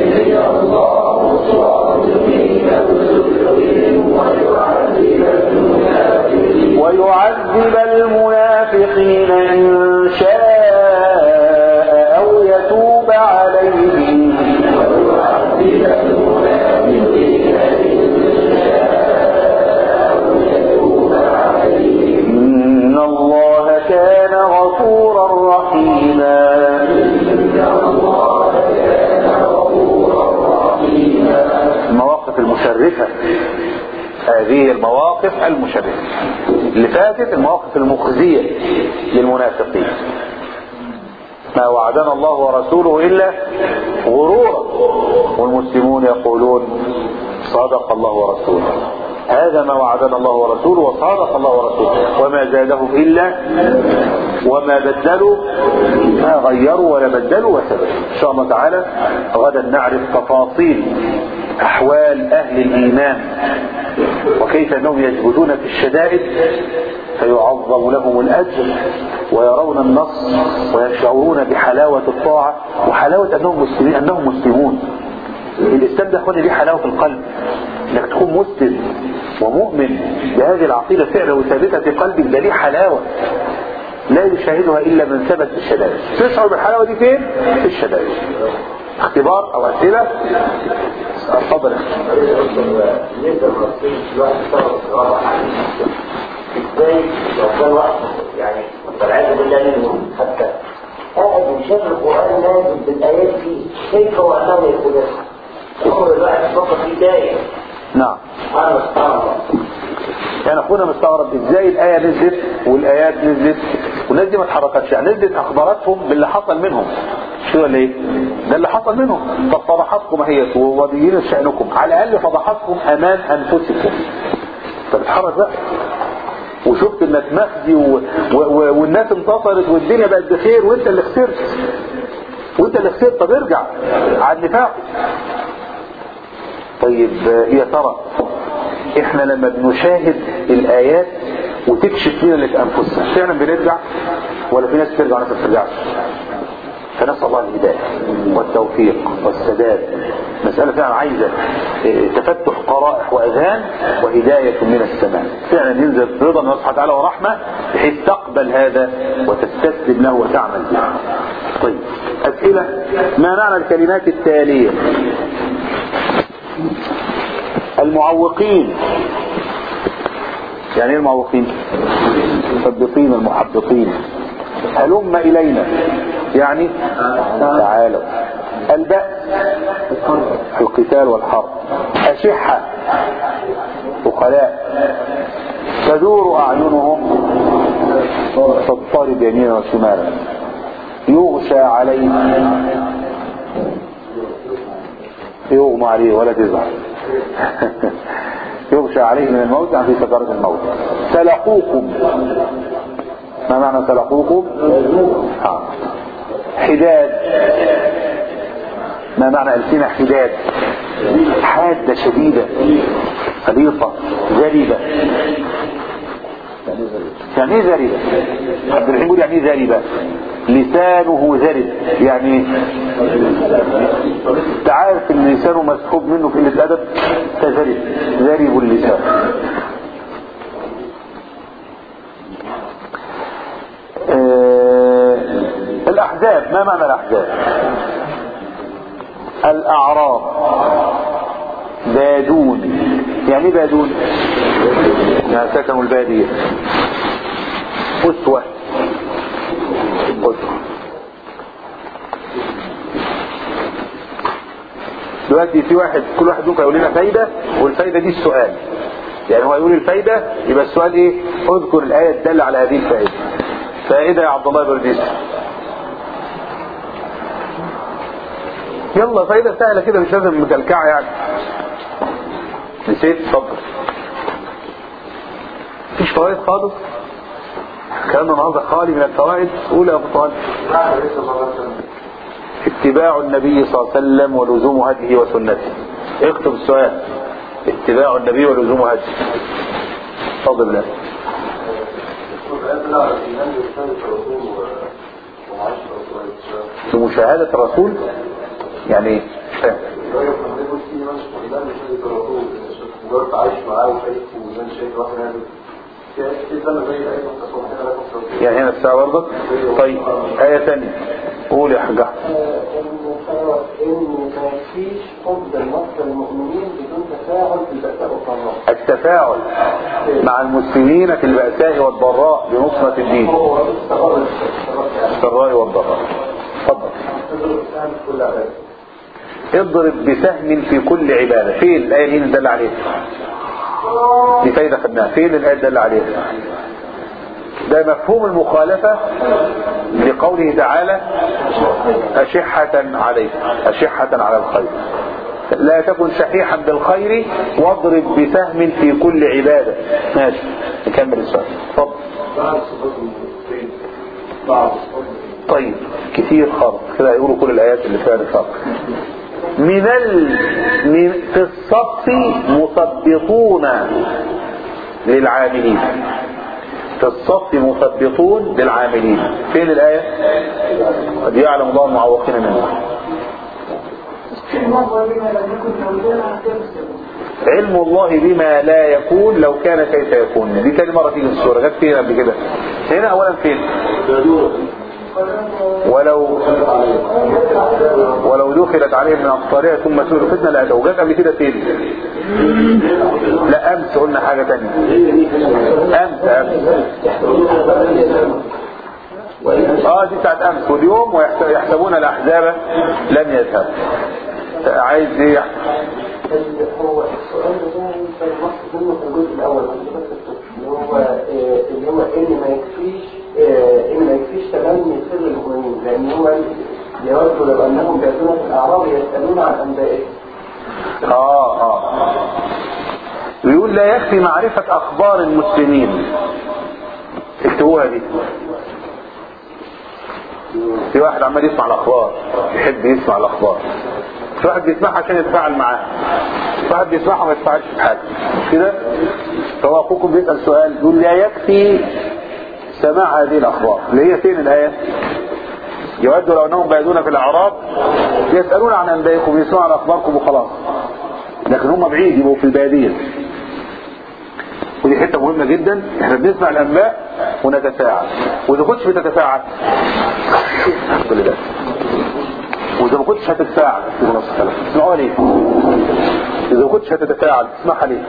ويعذب المنافقين إن شاء أو يتوب عليهم إن الله كان غفورا رحيما المواقف المشرفة هذه المواقف المشرفة اللي فاتت المواقف المخزية للمنافقين ما وعدنا الله ورسوله إلا غرورا والمسلمون يقولون صدق الله ورسوله هذا ما وعدنا الله ورسوله وصادق الله ورسوله وما زادهم إلا وما بدلوا ما غيروا ولا بدلوا وسبب إن شاء الله تعالى غدا نعرف تفاصيل أحوال أهل الإيمان وكيف أنهم يجهدون في الشدائد فيعظم لهم الأجر ويرون النص ويشعرون بحلاوة الطاعة وحلاوة أنهم مسلمين أنهم مسلمون الإسلام ده أخواني ليه حلاوة القلب انك تكون مسلم ومؤمن بهذه العقيدة فعلا وثابتة في قلبك ده ليه حلاوة لا يشاهدها إلا من ثبت في الشدائد تشعر بالحلاوة دي فين؟ في الشدائد اختبار أو أسئلة اتفضل بالنسبه للمصريين الواحد اشتغل صغار ازاي لو كان واحد يعني والعياذ بالله منهم حتى قاعد وشاف القران نازل بالايات فيه كيف وانه يقولها عمر الواحد فقط فيه دايم نعم سبحان سبحان الله كان اخونا مستغرب ازاي الايه نزلت والايات نزلت والناس دي ما اتحركتش يعني نزلت اخباراتهم باللي حصل منهم شو ولا ايه ده اللي حصل منهم طب فضحتكم هي ووديين شأنكم على الاقل فضحتكم امام انفسكم طب اتحرك بقى وشفت انك مخزي و... و... و... والناس انتصرت والدنيا بقت بخير وانت اللي خسرت وانت اللي خسرت طب ارجع على النفاق طيب يا ترى احنا لما بنشاهد الايات وتكشف لنا اللي في انفسنا فعلا بنرجع ولا في ناس بترجع وناس ما بترجعش فنسال الله الهدايه والتوفيق والسداد مساله فعلا عايزه اه، تفتح قرائح واذهان وهدايه من السماء فعلا ينزل رضا من الله سبحانه وتعالى ورحمه بحيث تقبل هذا وتستسلم له وتعمل به طيب اسئله ما معنى الكلمات التاليه المعوقين يعني ايه المعوقين المثبطين المحبطين هلم الينا يعني تعالوا البأس القتال والحرب أشحة بخلاء تدور أعينهم تضطرب يمينا وشمالا يغشى عليه يغمى عليه ولا تزعل يغشى عليه من الموت عن في سكرة الموت سلقوكم ما معنى سلقوكم آه. حداد ما معنى ألسنة حداد حادة شديدة خليطة زريبة يعني ايه زريبة عبد الرحيم يقول يعني ايه زريبة لسانه زرب يعني انت عارف ان لسانه مسحوب منه في قله ادب فزرب زرب اللسان آه الاحزاب ما معنى الاحزاب الاعراب بادون يعني ايه بادون يعني سكنوا الباديه اسوه اسوه دلوقتي في واحد كل واحد منكم يقول لنا فايدة والفايدة دي السؤال يعني هو يقول الفايدة يبقى السؤال ايه اذكر الآية الدالة على هذه الفائدة فائدة يا عبد الله بن برديس يلا فايدة سهلة كده مش لازم مكلكعة يعني نسيت اتفضل مفيش فوائد خالص كان النهارده خالي من الفوائد قول يا ابو طالب اتباع النبي صلى الله عليه وسلم ولزوم هديه وسنته اكتب السؤال اتباع النبي ولزوم هديه تفضل الله بمشاهدة الرسول يعني ايه؟ مش فاهم مجرد عايش معاه وشايفه وزي ما شايف واحد نازل كيف انا زي اي تصور كده لكم توفيق يعني هنا الساعة برضه طيب آية ثانية قول يا حاج أحمد. إن ما فيش حب النصر المؤمنين بدون تفاعل في البأساء والضراء. التفاعل مع المسلمين في البأساء والضراء بنصرة الدين هو استقر استقر السراء والضراء اتفضل كل عبادة. اضرب بسهم في كل عبادة فين الآية دي اللي دل عليها دي فايدة خدناها فين الآية اللي دل عليها ده مفهوم المخالفة لقوله تعالى أشحة عليه أشحة على الخير لا تكن شحيحا بالخير واضرب بسهم في كل عبادة ماشي نكمل السؤال اتفضل بعض صفات المنافقين بعض صفات طيب كتير خالص كده يقولوا كل الآيات اللي فيها نفاق من ال... من في الصف مثبطون للعاملين في الصف مثبطون للعاملين فين الآية قد يعلم الله المعوقين منه علم الله بما لا يكون لو كان كيف يكون دي تاني مرة تيجي في السورة جت فين قبل كده هنا أولا فين ولو ولو دخلت عليهم من أقطارها ثم سئلوا فتنة لأتوا جت قبل كده فين لا أمس قلنا حاجة تانية أمس أمس اه دي بتاعت أمس واليوم ويحسبون الأحزاب لم يذهب عايز ايه هو السؤال ده انت المقصد منه في الجزء الاول اللي هو آه، اللي هو ان ما يكفيش آه، ان يودوا لو انهم ياتون في الاعراب يسالون عن انبائهم اه اه بيقول لا يكفي معرفة اخبار المسلمين اكتبوها دي في واحد عمال يسمع الاخبار يحب يسمع الاخبار في واحد بيسمعها عشان يتفاعل معاها في واحد بيسمعها وما يتفاعلش في حاجه مش كده فهو اخوكم بيسال سؤال يقول لا يكفي سماع هذه الاخبار اللي هي فين الايه يود لو انهم بعيدون في الاعراب يسالون عن انبائكم يسمعوا عن اخباركم وخلاص لكن هم بعيد يبقوا في الباديه ودي حته مهمه جدا احنا بنسمع الانباء ونتفاعل واذا كنتش بتتفاعل كل ده واذا ما كنتش هتتفاعل تقول نفس الكلام تسمعوها ليه اذا ما كنتش هتتفاعل تسمعها ليه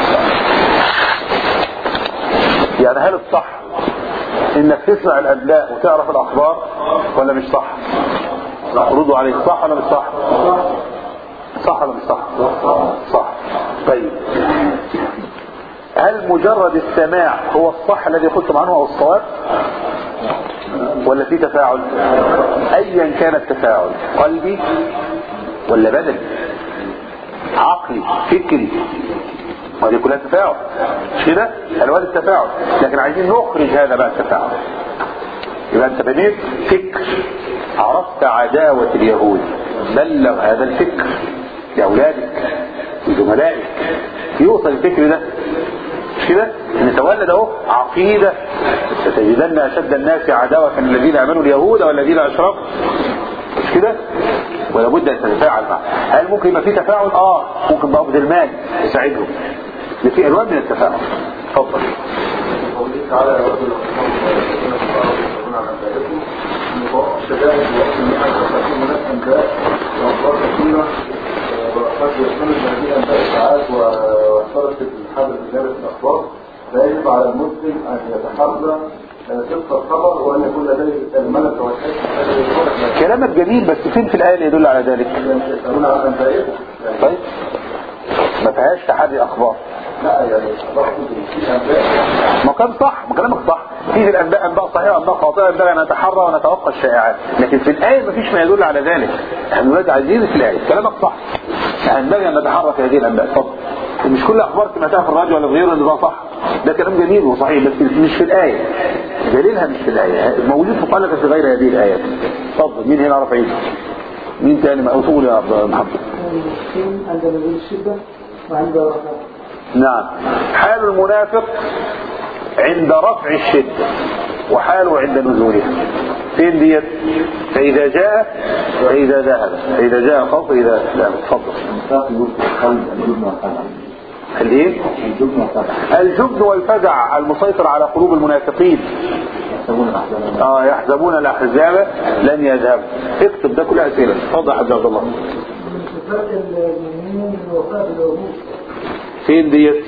يعني هل الصح انك تسمع الانباء وتعرف الاخبار ولا مش صح ردوا عليه صح ولا مش صح صح ولا مش صح صح طيب هل مجرد السماع هو الصح الذي قلتم عنه او الصواب ولا في تفاعل ايا كان التفاعل قلبي ولا بدني عقلي فكري وهذه كلها تفاعل مش كده الوان التفاعل لكن عايزين نخرج هذا بقى التفاعل يبقى انت بنيت فكر عرفت عداوة اليهود بلغ هذا الفكر لأولادك لزملائك يوصل الفكر ده مش كده ان تولد اهو عقيدة ستجدن اشد الناس عداوة الذين امنوا اليهود والذين اشركوا مش كده ولا بد ان تتفاعل معه هل ممكن يبقى في تفاعل اه ممكن بقبض المال يساعدهم ده في الوان من التفاعل اتفضل قوله تعالى يا رب يسألون عن أنبائكم شدائد وقت المئة وتكون هناك أنباء وأخبار كثيرة وقد يحتمل هذه الأنباء ساعات واختلط الحدث إجابة الأخبار لا يجب على المسلم أن يتحرى صدق الخبر وأن يكون لديه الملك والحكمة الذي يقول كلامك جميل بس فين في الآية اللي يدل على ذلك يسألون عن أنبائكم طيب ما فيهاش تحري أخبار لا يعني أخبار في أنباء ما كان صح ما كلامك صح في في الانباء انباء صحيحه وانباء خاطئه ينبغي ان نتحرى ونتوقع الشائعات لكن في الايه ما فيش ما يدل على ذلك احنا دلوقتي عايزين في الايه كلامك صح ينبغي ان نتحرى في هذه الانباء اتفضل مش كل اخبار سمعتها في الراديو ولا في غيره ان ده صح ده كلام جميل وصحيح بس مش في الايه دليلها مش في الايه موجود مخالفه في غير هذه الايات اتفضل مين هنا رفع ايده مين تاني ما تقول يا عبد محمد عند نزول الشدة وعند رفع نعم حال المنافق عند رفع الشدة وحاله عند نزولها فين ديت فإذا جاء فإذا ذهب فإذا جاء خوف فإذا ذهب تفضل الايه الجبن والفزع الجبن والفزع المسيطر على قلوب المنافقين يحسبون الأحزاب اه يحسبون الاحزاب لن يذهبوا اكتب ده كلها اسئله اتفضل يا حاج عبد الله صفات المؤمنين الوفاء بالعهود فين ديت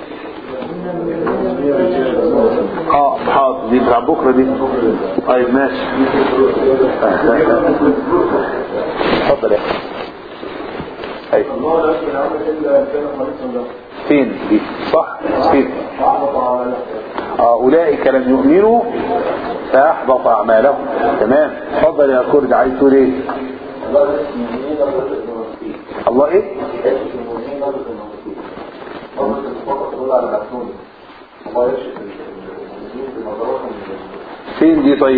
اه حاضر دي بتاع بكره دي طيب ماشي اتفضل يا أخي. ايوه الله لا يكون عمل إلا كان خليصا له فين دي صح فين وأحبط على آه، اولئك لم يؤمنوا فاحبط اعمالهم تمام اتفضل يا كرد عايز تقول ايه الله يسمى المؤمنين ضد المنافقين الله ايه يسمى المؤمنين ضد المنافقين مرة الفقط تقول على المسنون الله يشفي المؤمنين بنظراتهم فين دي طيب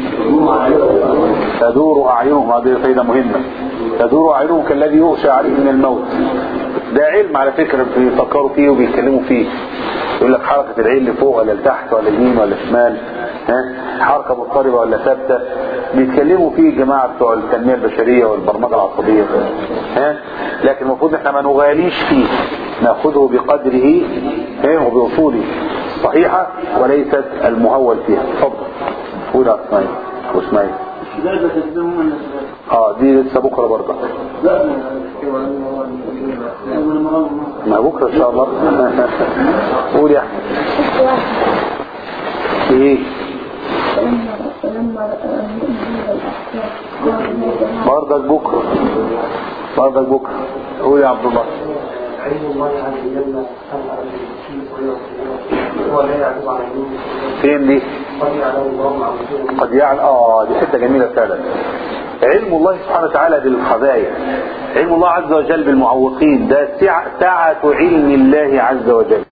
تدور اعينهم هذه فايده مهمه تدور اعينهم كالذي يغشى عليه من الموت ده علم على فكره بيفكروا فيه وبيتكلموا فيه يقول لك حركه العين لفوق ولا لتحت ولا يمين ولا شمال ها حركه مضطربه ولا ثابته بيتكلموا فيه الجماعه بتوع التنميه البشريه والبرمجه العصبيه ها لكن المفروض احنا ما نغاليش فيه ناخذه بقدره ها وباصوله الصحيحه وليست المهول فيها اتفضل قول يا اسماعيل واسماعيل لا تكذبهم الناس اه دي لسه بكره برضه لا من ما بكره ان شاء الله قول يا احمد ايه برضك بكره برضك بكره قول يا عبد الله علم الله عز وجل سمع الشيء هو لا يعتب على يمينه فين دي قد يعلم الله مع رسوله قد يعلم اه دي حته جميله فعلا علم الله سبحانه وتعالى بالخبايا علم الله عز وجل بالمعوقين ده سعة علم الله عز وجل